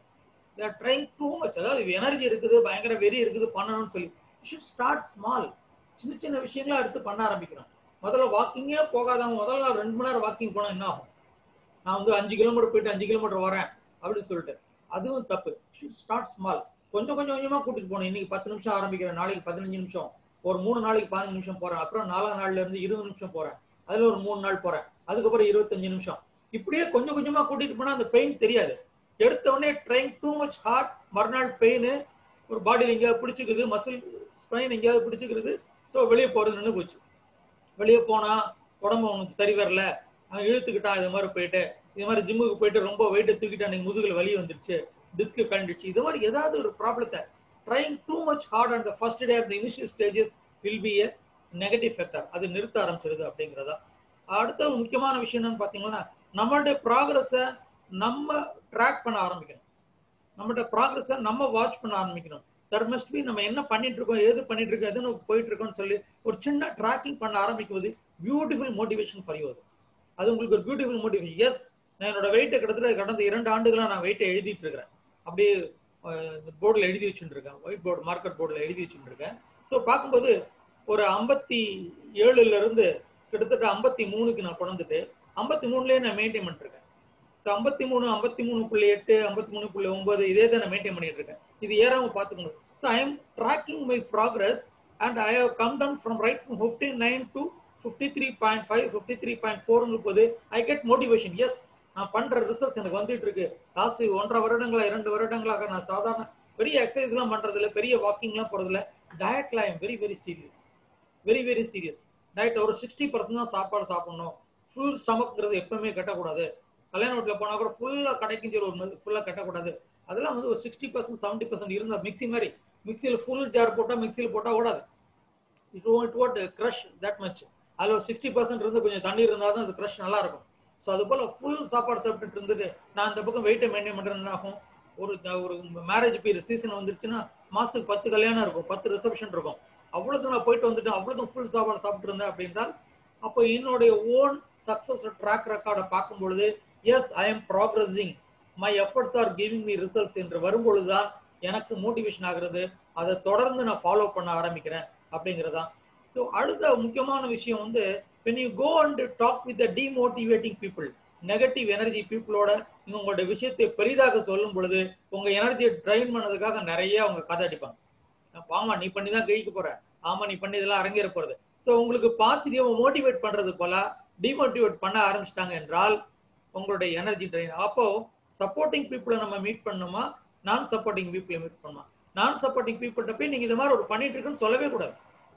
தேர் ட்ரைங் டூ மச் அதாவது எனர்ஜி இருக்குது பயங்கர வெறி இருக்குது பண்ணணும்னு சொல்லி ஷுட் ஸ்டார்ட் ஸ்மால் சின்ன சின்ன விஷயங்களா எடுத்து பண்ண ஆரம்பிக்கிறோம் முதல்ல வாக்கிங்கே போகாதவங்க முதல்ல நான் ரெண்டு மணி நேரம் வாக்கிங் போனா என்ன ஆகும் நான் வந்து அஞ்சு கிலோமீட்டர் போயிட்டு அஞ்சு கிலோமீட்டர் வரேன் அப்படின்னு சொல்லிட்டு அதுவும் தப்பு ஷுட் ஸ்டார்ட் ஸ்மால் கொஞ்சம் கொஞ்சம் கொஞ்சமா கூட்டிட்டு போகணும் இன்னைக்கு பத்து நிமிஷம் ஆரம்பிக்கிறேன் நாளைக்கு பதினஞ்சு நிமிஷம் ஒரு மூணு நாளைக்கு பதினஞ்சு நிமிஷம் போறேன் அப்புறம் நாலாம் நாள்ல இருந்து இருபது நிமிஷம் போறேன் அதுல ஒரு மூணு நாள் போறேன் அதுக்கப்புறம் இருபத்தஞ்சு நிமிஷம் இப்படியே கொஞ்சம் கொஞ்சமா கூட்டிட்டு போனா அந்த பெயின் தெரியாது எடுத்த உடனே ட்ரைங் டூ மச் ஹார்ட் மறுநாள் பெயின் ஒரு பாடியில் எங்கேயாவது பிடிச்சிக்குது மசில் ஸ்பைன் எங்கேயாவது பிடிச்சிக்கிறது ஸோ வெளியே போறது நின்று போச்சு வெளியே போனா உடம்பு உனக்கு சரி வரல அவன் இழுத்துக்கிட்டான் இது மாதிரி போயிட்டு இது மாதிரி ஜிம்முக்கு போயிட்டு ரொம்ப வெயிட்டை தூக்கிட்டா நீங்க முதுகுல வலி வந்துடுச்சு டிஸ்க் கண்டுச்சு இது மாதிரி ஏதாவது ஒரு ப்ராப்ளத்தை trying too much hard and first day of the initial stages will be a negative factor அது நிறுத்த ஆரம்பிச்சிருது அப்படிங்கிறதா அடுத்த முக்கியமான விஷயம் என்னன்னு பார்த்தீங்கன்னா நம்மளுடைய ப்ராக்ரஸை நம்ம ட்ராக் பண்ண ஆரம்பிக்கணும் நம்மளுடைய ப்ராக்ரஸை நம்ம வாட்ச் பண்ண ஆரம்பிக்கணும் தர் மஸ்ட் பி நம்ம என்ன பண்ணிட்டு இருக்கோம் எது பண்ணிட்டு இருக்கோம் எது நோக்கி போயிட்டு இருக்கோம்னு சொல்லி ஒரு சின்ன ட்ராக்கிங் பண்ண ஆரம்பிக்கும்போது பியூட்டிஃபுல் மோட்டிவேஷன் ஃபார் யூ அது அது உங்களுக்கு ஒரு பியூட்டிஃபுல் மோட்டிவேஷன் எஸ் நான் என்னோட வெயிட்டை கிட்டத்தட்ட கடந்த இரண்டு ஆண்டுகளா நான் வெயிட்டை எழுதிட்டு இருக்கிறேன் அப்படியே போர்டில் எழுதி வச்சுட்டு இருக்கேன் ஒயிட் போர்டு மார்க்கெட் போர்டில் எழுதி வச்சுட்டு இருக்கேன் ஸோ பார்க்கும்போது ஒரு ஐம்பத்தி ஏழுல இருந்து கிட்டத்தட்ட ஐம்பத்தி மூணுக்கு நான் கொண்டுட்டு ஐம்பத்தி மூணுலயே நான் மெயின்டைன் பண்ணிட்டு இருக்கேன் ஸோ ஐம்பத்தி மூணு ஐம்பத்தி மூணு புள்ளி எட்டு ஐம்பத்தி மூணு புள்ளி ஒன்பது இதே தான் நான் மெயின்டைன் பண்ணிட்டு இருக்கேன் இது ஏறாம பார்த்துக்கணும் so I am tracking my progress and I have come down from right from fifty nine to fifty three point five fifty three point ஃபோர்னு போது ஐ கெட் மோட்டிவேஷன் எஸ் நான் பண்ற ரிசல்ட்ஸ் எனக்கு வந்துட்டு இருக்கு லாஸ்ட் ஒன்றரை வருடங்களா இரண்டு வருடங்களாக நான் சாதாரண பெரிய எக்ஸசைஸ்லாம் பண்றது இல்லை பெரிய வாக்கிங்லாம் போறது இல்லை டயட்ல I am very very serious very very serious diet ஒரு சிக்ஸ்டி பர்சன்ட் தான் சாப்பாடு சாப்பிடணும் ஃபுல் ஸ்டமக்ங்கிறது எப்பவுமே கட்டக்கூடாது கல்யாண வீட்டில் போனால் கூட ஃபுல்லாக கிடைக்கும் சொல்லி ஒரு ஃபுல்லாக கட்டக்கூடாது அதெல்லாம் வந்து ஒரு சிக்ஸ்டி பர்சன்ட் செவன்ட்டி பர்சன்ட் இருந்தால் மிக்சி மாதிரி மிக்சியில் ஃபுல் ஜார் போட்டால் மிக்சியில் போட்டால் ஓடாது it it won't crush that much அதில் ஒரு சிக்ஸ்டி பர்சன்ட் இருந்து கொஞ்சம் தண்ணி இருந்தால் தான் அது க்ரஷ் நல்லா இருக்கும் ஸோ அது போல் ஃபுல் சாப்பாடு சாப்பிட்டுட்டு இருந்துட்டு நான் இந்த பக்கம் வெயிட்டை மெயின்டைன் பண்ணுறது ஆகும் ஒரு ஒரு மேரேஜ் பீரியட் சீசன் வந்துருச்சுன்னா மாதத்துக்கு பத்து கல்யாணம் இருக்கும் பத்து ரிசப்ஷன் இருக்கும் அவ்வளோதும் நான் போயிட்டு வந்துட்டு அவ்வளோதும் ஃபுல் சாப்பாடு சாப்பிட்டு இருந்தேன் அப்படின்றால் அப்போ என்னுடைய ஓன் சக்ஸஸ் ட்ராக் ரெக்கார்டை பார்க்கும் பொழுது yes I am progressing my efforts are giving me results என்று வரும்பொழுது தான் எனக்கு மோட்டிவேஷன் ஆகுறது அதை தொடர்ந்து நான் ஃபாலோ பண்ண ஆரம்பிக்கிறேன் அப்படிங்கிறதா ஸோ அடுத்த முக்கியமான விஷயம் வந்து when you go and talk with demotivating people negative energy பீப்புளோட நீங்க உங்களோட விஷயத்தை பெரிதாக சொல்லும் பொழுது உங்க எனர்ஜியை ட்ரைன் பண்ணதுக்காக நிறைய அவங்க கதை அடிப்பாங்க ஆமா நீ பண்ணி தான் கிழிக்க போற ஆமா நீ பண்ணி இதெல்லாம் அரங்கேற போறது ஸோ உங்களுக்கு பாசிட்டிவா மோட்டிவேட் பண்றது போல டிமோட்டிவேட் பண்ண ஆரம்பிச்சிட்டாங்க என்றால் உங்களுடைய எனர்ஜி ட்ரைன் அப்போ சப்போர்ட்டிங் பீப்புளை நம்ம மீட் பண்ணணுமா நான் சப்போர்ட்டிங் பீப்புளை மீட் பண்ணணுமா நான் சப்போர்ட்டிங் பீப்புள்கிட்ட போய் நீங்க இந்த மாதிரி ஒரு பண்ணிட்டு இருக்குன்னு சொல்லவே கூடாது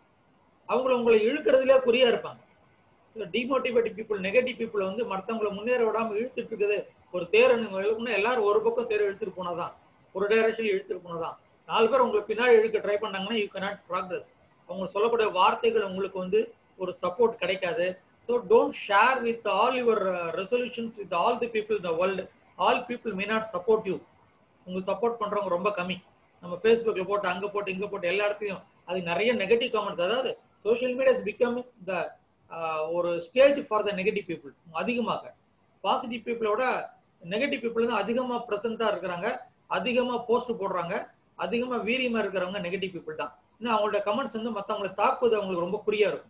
அவங்கள உங்களை இழுக்கிறதுலே குறியா இருப்பாங்க டிமோட்டிவேட்டிவ் பீப்புள் நெகட்டிவ் பீப்புள் வந்து மற்றவங்களை முன்னேற விடாம இழுத்துட்டு இருக்குது ஒரு தேர் இழுக்கணும் எல்லாரும் ஒரு பக்கம் தேர் இழுத்துட்டு போனதான் ஒரு டைரக்ஷன் இழுத்துட்டு போனதான் நாலு பேர் உங்களுக்கு பின்னாடி இழுக்க ட்ரை பண்ணாங்கன்னா யூ கனாட் ப்ராக்ரஸ் அவங்க சொல்லக்கூடிய வார்த்தைகள் உங்களுக்கு வந்து ஒரு சப்போர்ட் கிடைக்காது so don't share with all your resolutions with all the people the world all people may not support you உங்களுக்கு சப்போர்ட் பண்றவங்க ரொம்ப கம்மி நம்ம ஃபேஸ்புக்ல போட்டு அங்க போட்டு இங்க போட்டு எல்லா இடத்துலையும் அது நிறைய நெகட்டிவ் காமெண்ட்ஸ் அதாவது சோஷியல் மீடியா பிகம் த ஒரு stage for the negative people அதிகமாக பாசிட்டிவ் பீப்புளோட நெகட்டிவ் பீப்புள் தான் அதிகமாக ப்ரெசென்ட்டாக இருக்கிறாங்க அதிகமாக போஸ்ட் போடுறாங்க அதிகமாக வீரியமாக இருக்கிறவங்க நெகட்டிவ் பீப்புள் தான் இன்னும் அவங்களோட கமெண்ட்ஸ் வந்து மற்றவங்களை தாக்குவது அவங்களுக்கு ரொம்ப குறியா இருக்கும்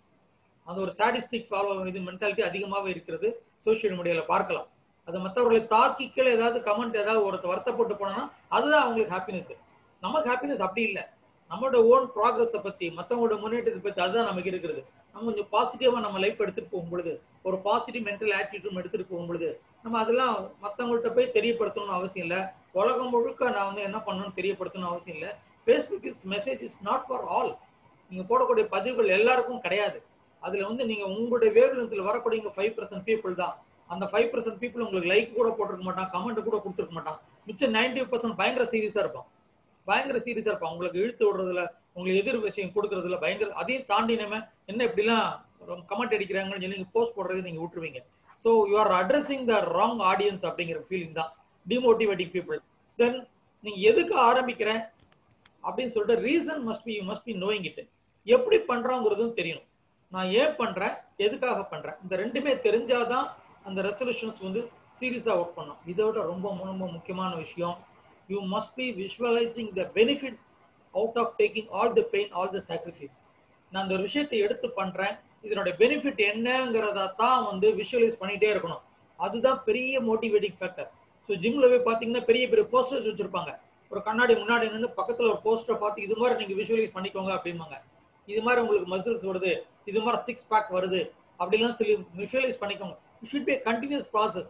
அந்த ஒரு சாடிஸ்டிக் ஃபாலோ இது மென்டாலிட்டி அதிகமாகவே இருக்கிறது சோஷியல் மீடியாவில் பார்க்கலாம் அது மற்றவர்களை தாக்கிக்கல ஏதாவது கமெண்ட் ஏதாவது ஒருத்தர் வருத்தப்பட்டு போனோம்னா அதுதான் அவங்களுக்கு ஹாப்பினஸ் நமக்கு ஹாப்பினஸ் அப்படி இல்லை நம்மளோட ஓன் ப்ராக்ரஸை பற்றி மற்றவங்களோட முன்னேற்றத்தை பற்றி அதுதான் நமக்கு இருக்கிறது நம்ம கொஞ்சம் பாசிட்டிவாக நம்ம லைஃப் எடுத்துகிட்டு போகும் பொழுது ஒரு பாசிட்டிவ் மென்டல் ஆட்டிடியூட் எடுத்துகிட்டு போகும் பொழுது நம்ம அதெல்லாம் மற்றவங்கள்ட்ட போய் தெரியப்படுத்தணும்னு அவசியம் இல்லை உலகம் முழுக்க நான் வந்து என்ன பண்ணணும்னு தெரியப்படுத்தணும்னு அவசியம் இல்லை Facebook is message is not for all நீங்கள் போடக்கூடிய பதிவுகள் எல்லாருக்கும் கிடையாது அதில் வந்து நீங்கள் உங்களுடைய வேவ்லென்த்தில் வரக்கூடிய ஃபைவ் பர்சன்ட் பீப்புள் தான் அந்த ஃபைவ் பர்சன்ட் பீப்புள் உங்களுக்கு லைக் கூட போட்டிருக்க மாட்டான் கமெண்ட் கூட கொடுத்துருக்க மாட்டான் மிச்சம் நைன்டி பர்சன்ட் பயங்கர சீரியஸா இருப்பான் பயங்கர சீரியஸா இருப்பான் உங்களுக்கு இழுத்து விடுறதுல உங்களுக்கு எதிர் விஷயம் கொடுக்கறதுல பயங்கர அதையும் தாண்டி நம்ம என்ன இப்படிலாம் கமெண்ட் அடிக்கிறாங்கன்னு சொல்லி நீங்க போஸ்ட் போடுறது நீங்க விட்டுருவீங்க so you are addressing the wrong audience அப்படிங்கிற ஃபீலிங் தான் டிமோட்டிவேட்டிங் பீப்புள் தென் நீங்க எதுக்கு ஆரம்பிக்கிறேன் அப்படின்னு சொல்லிட்டு reason must be you must be knowing it எப்படி பண்றோங்கிறதும் தெரியணும் நான் ஏன் பண்றேன் எதுக்காக பண்றேன் இந்த ரெண்டுமே தெரிஞ்சாதான் அந்த ரெசல்யூஷன்ஸ் வந்து சீரியஸா ஒர்க் பண்ணும் இதோட ரொம்ப ரொம்ப முக்கியமான விஷயம் you must be visualising the benefits out of taking all the pain all the sacrifice நான் அந்த ஒரு விஷயத்தை எடுத்து பண்றேன் இதனுடைய பெனிஃபிட் என்னங்கிறத தான் வந்து விஷுவலைஸ் பண்ணிட்டே இருக்கணும் அதுதான் பெரிய மோட்டிவேட்டிங் ஃபேக்டர் ஸோ ஜிம்ல போய் பார்த்தீங்கன்னா பெரிய பெரிய போஸ்டர்ஸ் வச்சிருப்பாங்க ஒரு கண்ணாடி முன்னாடி நின்று பக்கத்துல ஒரு போஸ்டரை பார்த்து இது மாதிரி நீங்க விஷுவலைஸ் பண்ணிக்கோங்க அப்படிம்பாங்க இது மாதிரி உங்களுக்கு மசில்ஸ் வருது இது மாதிரி சிக்ஸ் பேக் வருது அப்படிலாம் சொல்லி விஷுவலைஸ் பண்ணிக்கோங்க should be continuous process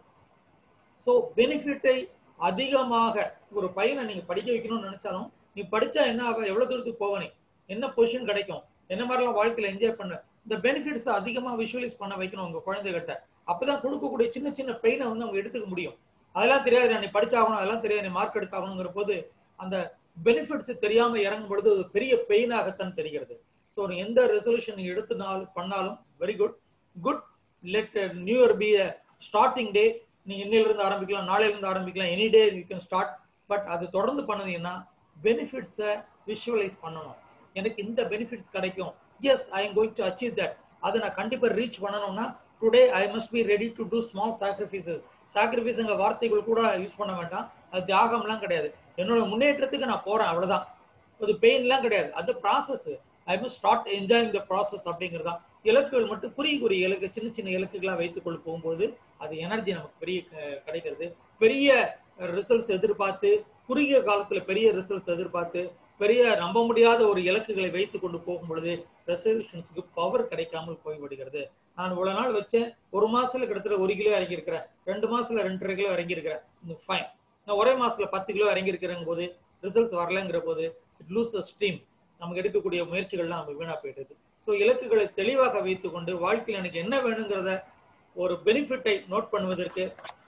so பெனிஃபிட்டை அதிகமாக ஒரு பையனை நீங்க படிக்க வைக்கணும்னு நினைச்சாலும் நீ படிச்சா என்ன ஆகும் எவ்வளவு தூரத்துக்கு போவ நீ என்ன பொசிஷன் கிடைக்கும் என்ன மாதிரிலாம் வாழ்க்கையில என்ஜாய் பண்ண இந்த பெனிஃபிட்ஸ் அதிகமா விஷுவலைஸ் பண்ண வைக்கணும் உங்க குழந்தைகிட்ட அப்பதான் கொடுக்கக்கூடிய சின்ன சின்ன பெயினை வந்து அவங்க எடுத்துக்க முடியும் அதெல்லாம் தெரியாது நீ படிச்சாகணும் அதெல்லாம் தெரியாது நீ மார்க் எடுத்தாகணுங்கிற போது அந்த பெனிஃபிட்ஸ் தெரியாம இறங்கும் பொழுது ஒரு பெரிய பெயினாகத்தான் தெரிகிறது ஸோ எந்த ரெசல்யூஷன் நீங்க எடுத்துனாலும் பண்ணாலும் very good good let new year be starting day நீங்க இன்னையில இருந்து ஆரம்பிக்கலாம் நாளையில இருந்து ஆரம்பிக்கலாம் any day you can start but அது தொடர்ந்து பண்ணதீங்கன்னா பெனிஃபிட்ஸை விஷுவலைஸ் பண்ணணும் எனக்கு இந்த பெனிஃபிட்ஸ் கிடைக்கும் yes I am going to achieve that அதை நான் கண்டிப்பா ரீச் பண்ணணும்னா today I must be ready to do small sacrifices சாக்ரிஃபைஸுங்க வார்த்தைகள் கூட யூஸ் பண்ண வேண்டாம் அது தியாகம்லாம் கிடையாது என்னோட முன்னேற்றத்துக்கு நான் போறேன் அவ்வளவுதான் அது பெயின்லாம் கிடையாது அது process I must start enjoying the process அப்படிங்கிறது தான் இலக்குகள் மட்டும் குறுகிய குறுகிய இலக்கு சின்ன சின்ன இலக்குகளாக வைத்துக்கொண்டு போகும்போது அது எனர்ஜி நமக்கு பெரிய க- கிடைக்கிறது பெரிய ரிசல்ட்ஸ் எதிர்பார்த்து குறுகிய காலத்துல பெரிய ரிசல்ட்ஸ் எதிர்பார்த்து பெரிய நம்ப முடியாத ஒரு இலக்குகளை வைத்து கொண்டு போகும் பொழுது ரெசல்யூஷன்ஸுக்கு பவர் கிடைக்காமல் போய்விடுகிறது நான் இவ்வளவு நாள் வச்சேன் ஒரு மாசத்துல கிட்டத்தட்ட ஒரு கிலோ இறங்கி இருக்கிறேன் ரெண்டு மாசத்துல ரெண்டரை கிலோ இறங்கி இருக்கிறேன் ஃபைன் நான் ஒரே மாசத்துல பத்து கிலோ இறங்கி இருக்கிறேங்க போது ரிசல்ட்ஸ் வரலங்கிற போது இட் லூஸ் அ ஸ்ட்ரீம் நமக்கு எடுக்கக்கூடிய முயற்சிகள்லாம் நமக்கு வீணா போயிடுது ஸோ இலக்குகளை தெளிவாக வைத்துக்கொண்டு வாழ்க்கையில் எனக்கு என்ன வேணுங்கிறத ஒரு பெனிஃபிட்டை நோட் பண்ணுவதற்கு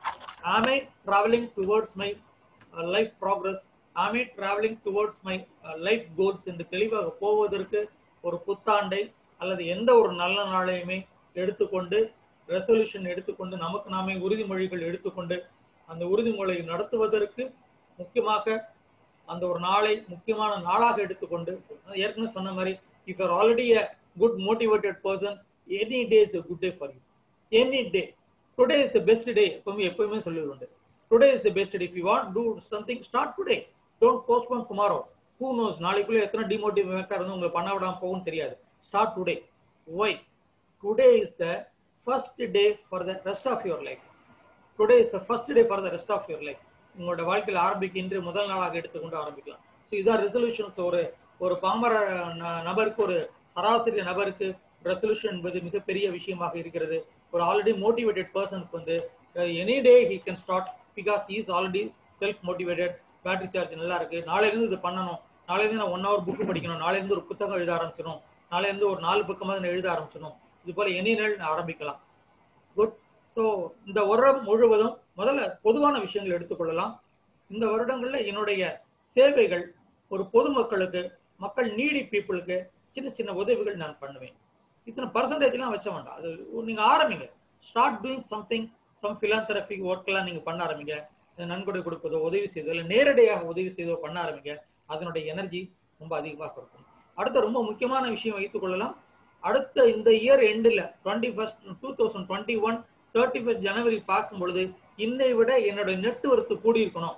I'm travelling towards my life progress I'm travelling towards my life goals என்று தெளிவாக போவதற்கு ஒரு புத்தாண்டை அல்லது எந்த ஒரு நல்ல நாளையுமே எடுத்துக்கொண்டு ரெசல்யூஷன் எடுத்துக்கொண்டு நமக்கு நாமே உறுதிமொழிகள் எடுத்துக்கொண்டு அந்த உறுதிமொழி நடத்துவதற்கு முக்கியமாக அந்த ஒரு நாளை முக்கியமான நாளாக எடுத்துக்கொண்டு நான் ஏற்கனவே சொன்ன மாதிரி if are already a good motivated person any day is a good day for you any day today is the best day எப்பவுமே எப்பவுமே சொல்லிடுவோம் உண்டு today is the best day if you want to something start today don't postpone tomorrow who knows நாளைக்குள்ள எத்தனை டிமோட்டிவேட்டா இருந்து உங்களை பண்ண விடாம போகும் தெரியாது start today why today is the first day for the rest of your life today is the first day for the rest of your life உங்களோட வாழ்க்கையில் ஆரம்பிக்க இன்று முதல் நாளாக எடுத்துக்கொண்டு ஆரம்பிக்கலாம் ஸோ இதான் ரெசல்யூஷன்ஸ் ஒரு ஒரு பாமர ந- நபருக்கு ஒரு சராசரி நபருக்கு ரெசல்யூஷன் என்பது மிகப்பெரிய விஷயமாக இருக்கிறது ஒரு ஆல்ரெடி மோட்டிவேட்டட் பர்சனுக்கு வந்து any day he can start because is already self motivated battery charge நல்லா இருக்கு நாளையிலிருந்து இது பண்ணணும் நாளையிலிருந்து நான் ஒன் ஹவர் புக்கு படிக்கணும் நாளையிலிருந்து ஒரு புத்தகம் எழுத ஆரம்பிச்சிடும் நாளையிலிருந்து ஒரு நாலு பக்கமாக நான் எழுத ஆரம்பிச்சிடும் இது போல எனி நாள் நான் ஆரம்பிக்கலாம் குட் ஸோ இந்த வருடம் முழுவதும் முதல்ல பொதுவான விஷயங்கள் எடுத்துக்கொள்ளலாம் இந்த வருடங்கள்ல என்னுடைய சேவைகள் ஒரு பொதுமக்களுக்கு மக்கள் நீடி பீப்புளுக்கு சின்ன சின்ன உதவிகள் நான் பண்ணுவேன் இத்தனை பர்சன்டேஜ்லாம் வச்ச வேண்டாம் அது ஒரு- நீங்க ஆரம்பிங்க start doing something some philanthropic work எல்லாம் நீங்க பண்ண ஆரம்பிங்க நன்கொடை கொடுப்பதோ உதவி செய்தோ இல்லை நேரடியாக உதவி செய்தோ பண்ண ஆரம்பிங்க அதனுடைய எனர்ஜி ரொம்ப அதிகமாக இருக்கும் அடுத்த ரொம்ப முக்கியமான விஷயம் வைத்துக் கொள்ளலாம் அடுத்த இந்த இயர் எண்டில் twenty first two thousand twenty one thirty first ஜனவரி பார்க்கும் பொழுது இன்னை விட என்னோட நெட்ஒர்த்து கூடி இருக்கணும்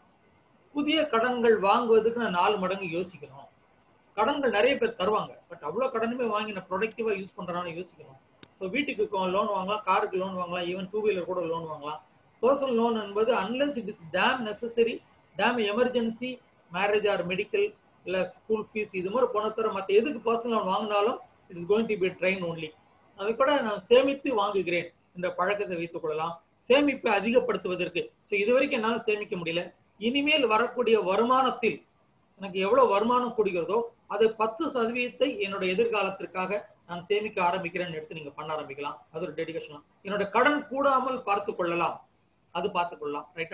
புதிய கடன்கள் வாங்குவதுக்கு நான் நாலு மடங்கு யோசிக்கணும் கடன்கள் நிறைய பேர் தருவாங்க பட் அவ்வளோ கடனுமே வாங்கி நான் ப்ரொடக்டிவா யூஸ் பண்றான்னு யோசிக்கணும் ஸோ வீட்டுக்கு லோன் வாங்கலாம் காருக்கு லோன் வாங்கலாம் ஈவன் டூ வீலர் கூட லோன் வாங்கலாம் பர்சனல் லோன் என்பது unless it is damn necessary damn emergency marriage or medical இல்லை ஸ்கூல் ஃபீஸ் இது மாதிரி போன தவிர மற்ற எதுக்கு பர்சனல் லோன் வாங்கினாலும் it is going to be drain only அதை கூட நான் சேமித்து வாங்குகிறேன் என்ற பழக்கத்தை வைத்துக் கொள்ளலாம் சேமிப்பை அதிகப்படுத்துவதற்கு ஸோ இது வரைக்கும் என்னால் சேமிக்க முடியல இனிமேல் வரக்கூடிய வருமானத்தில் எனக்கு எவ்வளவு வருமானம் கூடுகிறதோ அது பத்து சதவீதத்தை என்னோட எதிர்காலத்திற்காக நான் சேமிக்க ஆரம்பிக்கிறேன்னு எடுத்து நீங்க பண்ண ஆரம்பிக்கலாம் அது ஒரு டெடிகேஷன் என்னோட கடன் கூடாமல் பார்த்து கொள்ளலாம் அது பார்த்து கொள்ளலாம் ரைட்டா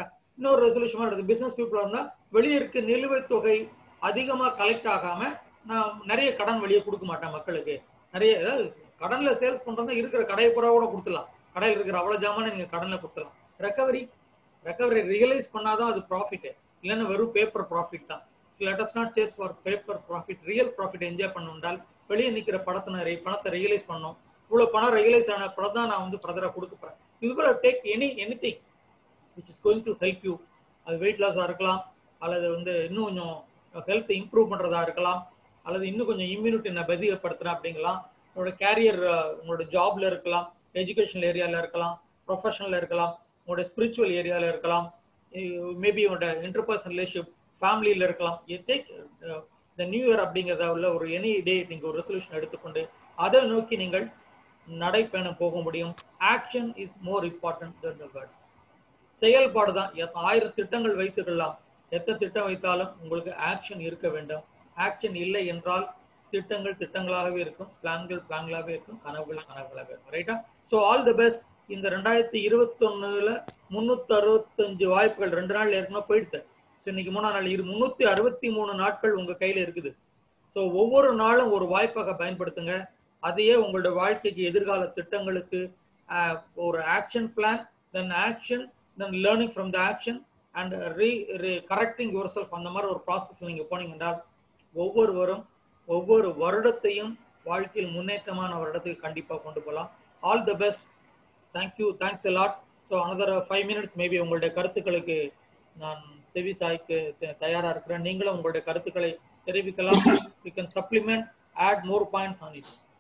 இன்னொரு ரெசல்யூஷன் எடுத்து பிசினஸ் பீப்புளா இருந்தா வெளியே இருக்க நிலுவைத் தொகை அதிகமா கலெக்ட் ஆகாம நான் நிறைய கடன் வெளியே கொடுக்க மாட்டேன் மக்களுக்கு நிறைய அதாவது கடன்ல சேல்ஸ் பண்றதா இருக்கிற கடையை பூரா கூட கொடுத்துலாம் கடையில் இருக்கிற அவ்வளவு ஜாமான நீங்க கடன்ல கொடுத்துலாம் ரெக்கவரி ரெக்கவரி ரியலைஸ் பண்ணாதான் அது ப்ராஃபிட் இல்லைன்னா வெறும் பேப்பர் ப்ராஃபிட் தான் let us not chase for paper profit real profit enjoy பண்ணணும்னால் வெளியே நிற்கிற படத்தை நான் பணத்தை ரியலைஸ் பண்ணணும் இவ்வளவு பணம் ரியலைஸ் ஆன படம் தான் நான் வந்து பிரதரா கொடுக்க போறேன் you goal take any anything which is going to help you அது வெயிட் லாஸாக இருக்கலாம் அல்லது வந்து இன்னும் கொஞ்சம் ஹெல்த் இம்ப்ரூவ் பண்ணுறதா இருக்கலாம் அல்லது இன்னும் கொஞ்சம் இம்யூனிட்டி நான் பதிகப்படுத்துறேன் அப்படிங்கலாம் உங்களோட கேரியர் உங்களோட ஜாப்ல இருக்கலாம் எஜுகேஷனல் ஏரியாவில் இருக்கலாம் ப்ரொஃபஷனல் இருக்கலாம் உங்களோட ஸ்பிரிச்சுவல் ஏரியாவில் இருக்கலாம் மேபி உங்களோட இன்டர்பர்சனல் ரிலேஷிப் ஃபேமிலியில் இருக்கலாம் டேக் இந்த நியூ இயர் அப்படிங்கிறத உள்ள ஒரு எனி டே நீங்கள் ஒரு ரெசல்யூஷன் எடுத்துக்கொண்டு அதை நோக்கி நீங்கள் நடைப்பயணம் போக முடியும் action is more important than the words செயல்பாடு தான் ஆயிரம் திட்டங்கள் வைத்துக்கலாம் எத்தனை திட்டம் வைத்தாலும் உங்களுக்கு ஆக்ஷன் இருக்க வேண்டும் ஆக்ஷன் இல்லை என்றால் திட்டங்கள் திட்டங்களாகவே இருக்கும் பிளான்கள் பிளான்களாகவே இருக்கும் கனவுகள் கனவுகளாகவே இருக்கும் ரைட்டா ஸோ ஆல் தி பெஸ்ட் இந்த ரெண்டாயிரத்தி இருபத்தொன்னுல முன்னூத்தி அறுபத்தஞ்சு வாய்ப்புகள் ரெண்டு நாள் ஏற்கனவே போயிடுது ஸோ இன்னைக்கு மூணாம் நாள் இரு முன்னூத்தி அறுபத்தி மூணு நாட்கள் உங்க கையில இருக்குது ஸோ ஒவ்வொரு நாளும் ஒரு வாய்ப்பாக பயன்படுத்துங்க அதையே உங்களோட வாழ்க்கைக்கு எதிர்கால திட்டங்களுக்கு ஒரு action plan then action then learning from the action and recorrecting yourself அந்த மாதிரி ஒரு ப்ராசஸ் நீங்கள் போனீங்கன்னா ஒவ்வொருவரும் ஒவ்வொரு வருடத்தையும் வாழ்க்கையில் முன்னேற்றமான வருடத்துக்கு கண்டிப்பாக கொண்டு போகலாம் all the best thank you thanks lot so another five minutes maybe உங்களுடைய கருத்துக்களுக்கு நான் செவி சாய்க்கு தயாராக இருக்கிறேன் நீங்களும் உங்களுடைய கருத்துக்களை தெரிவிக்கலாம் you can supplement add more points on it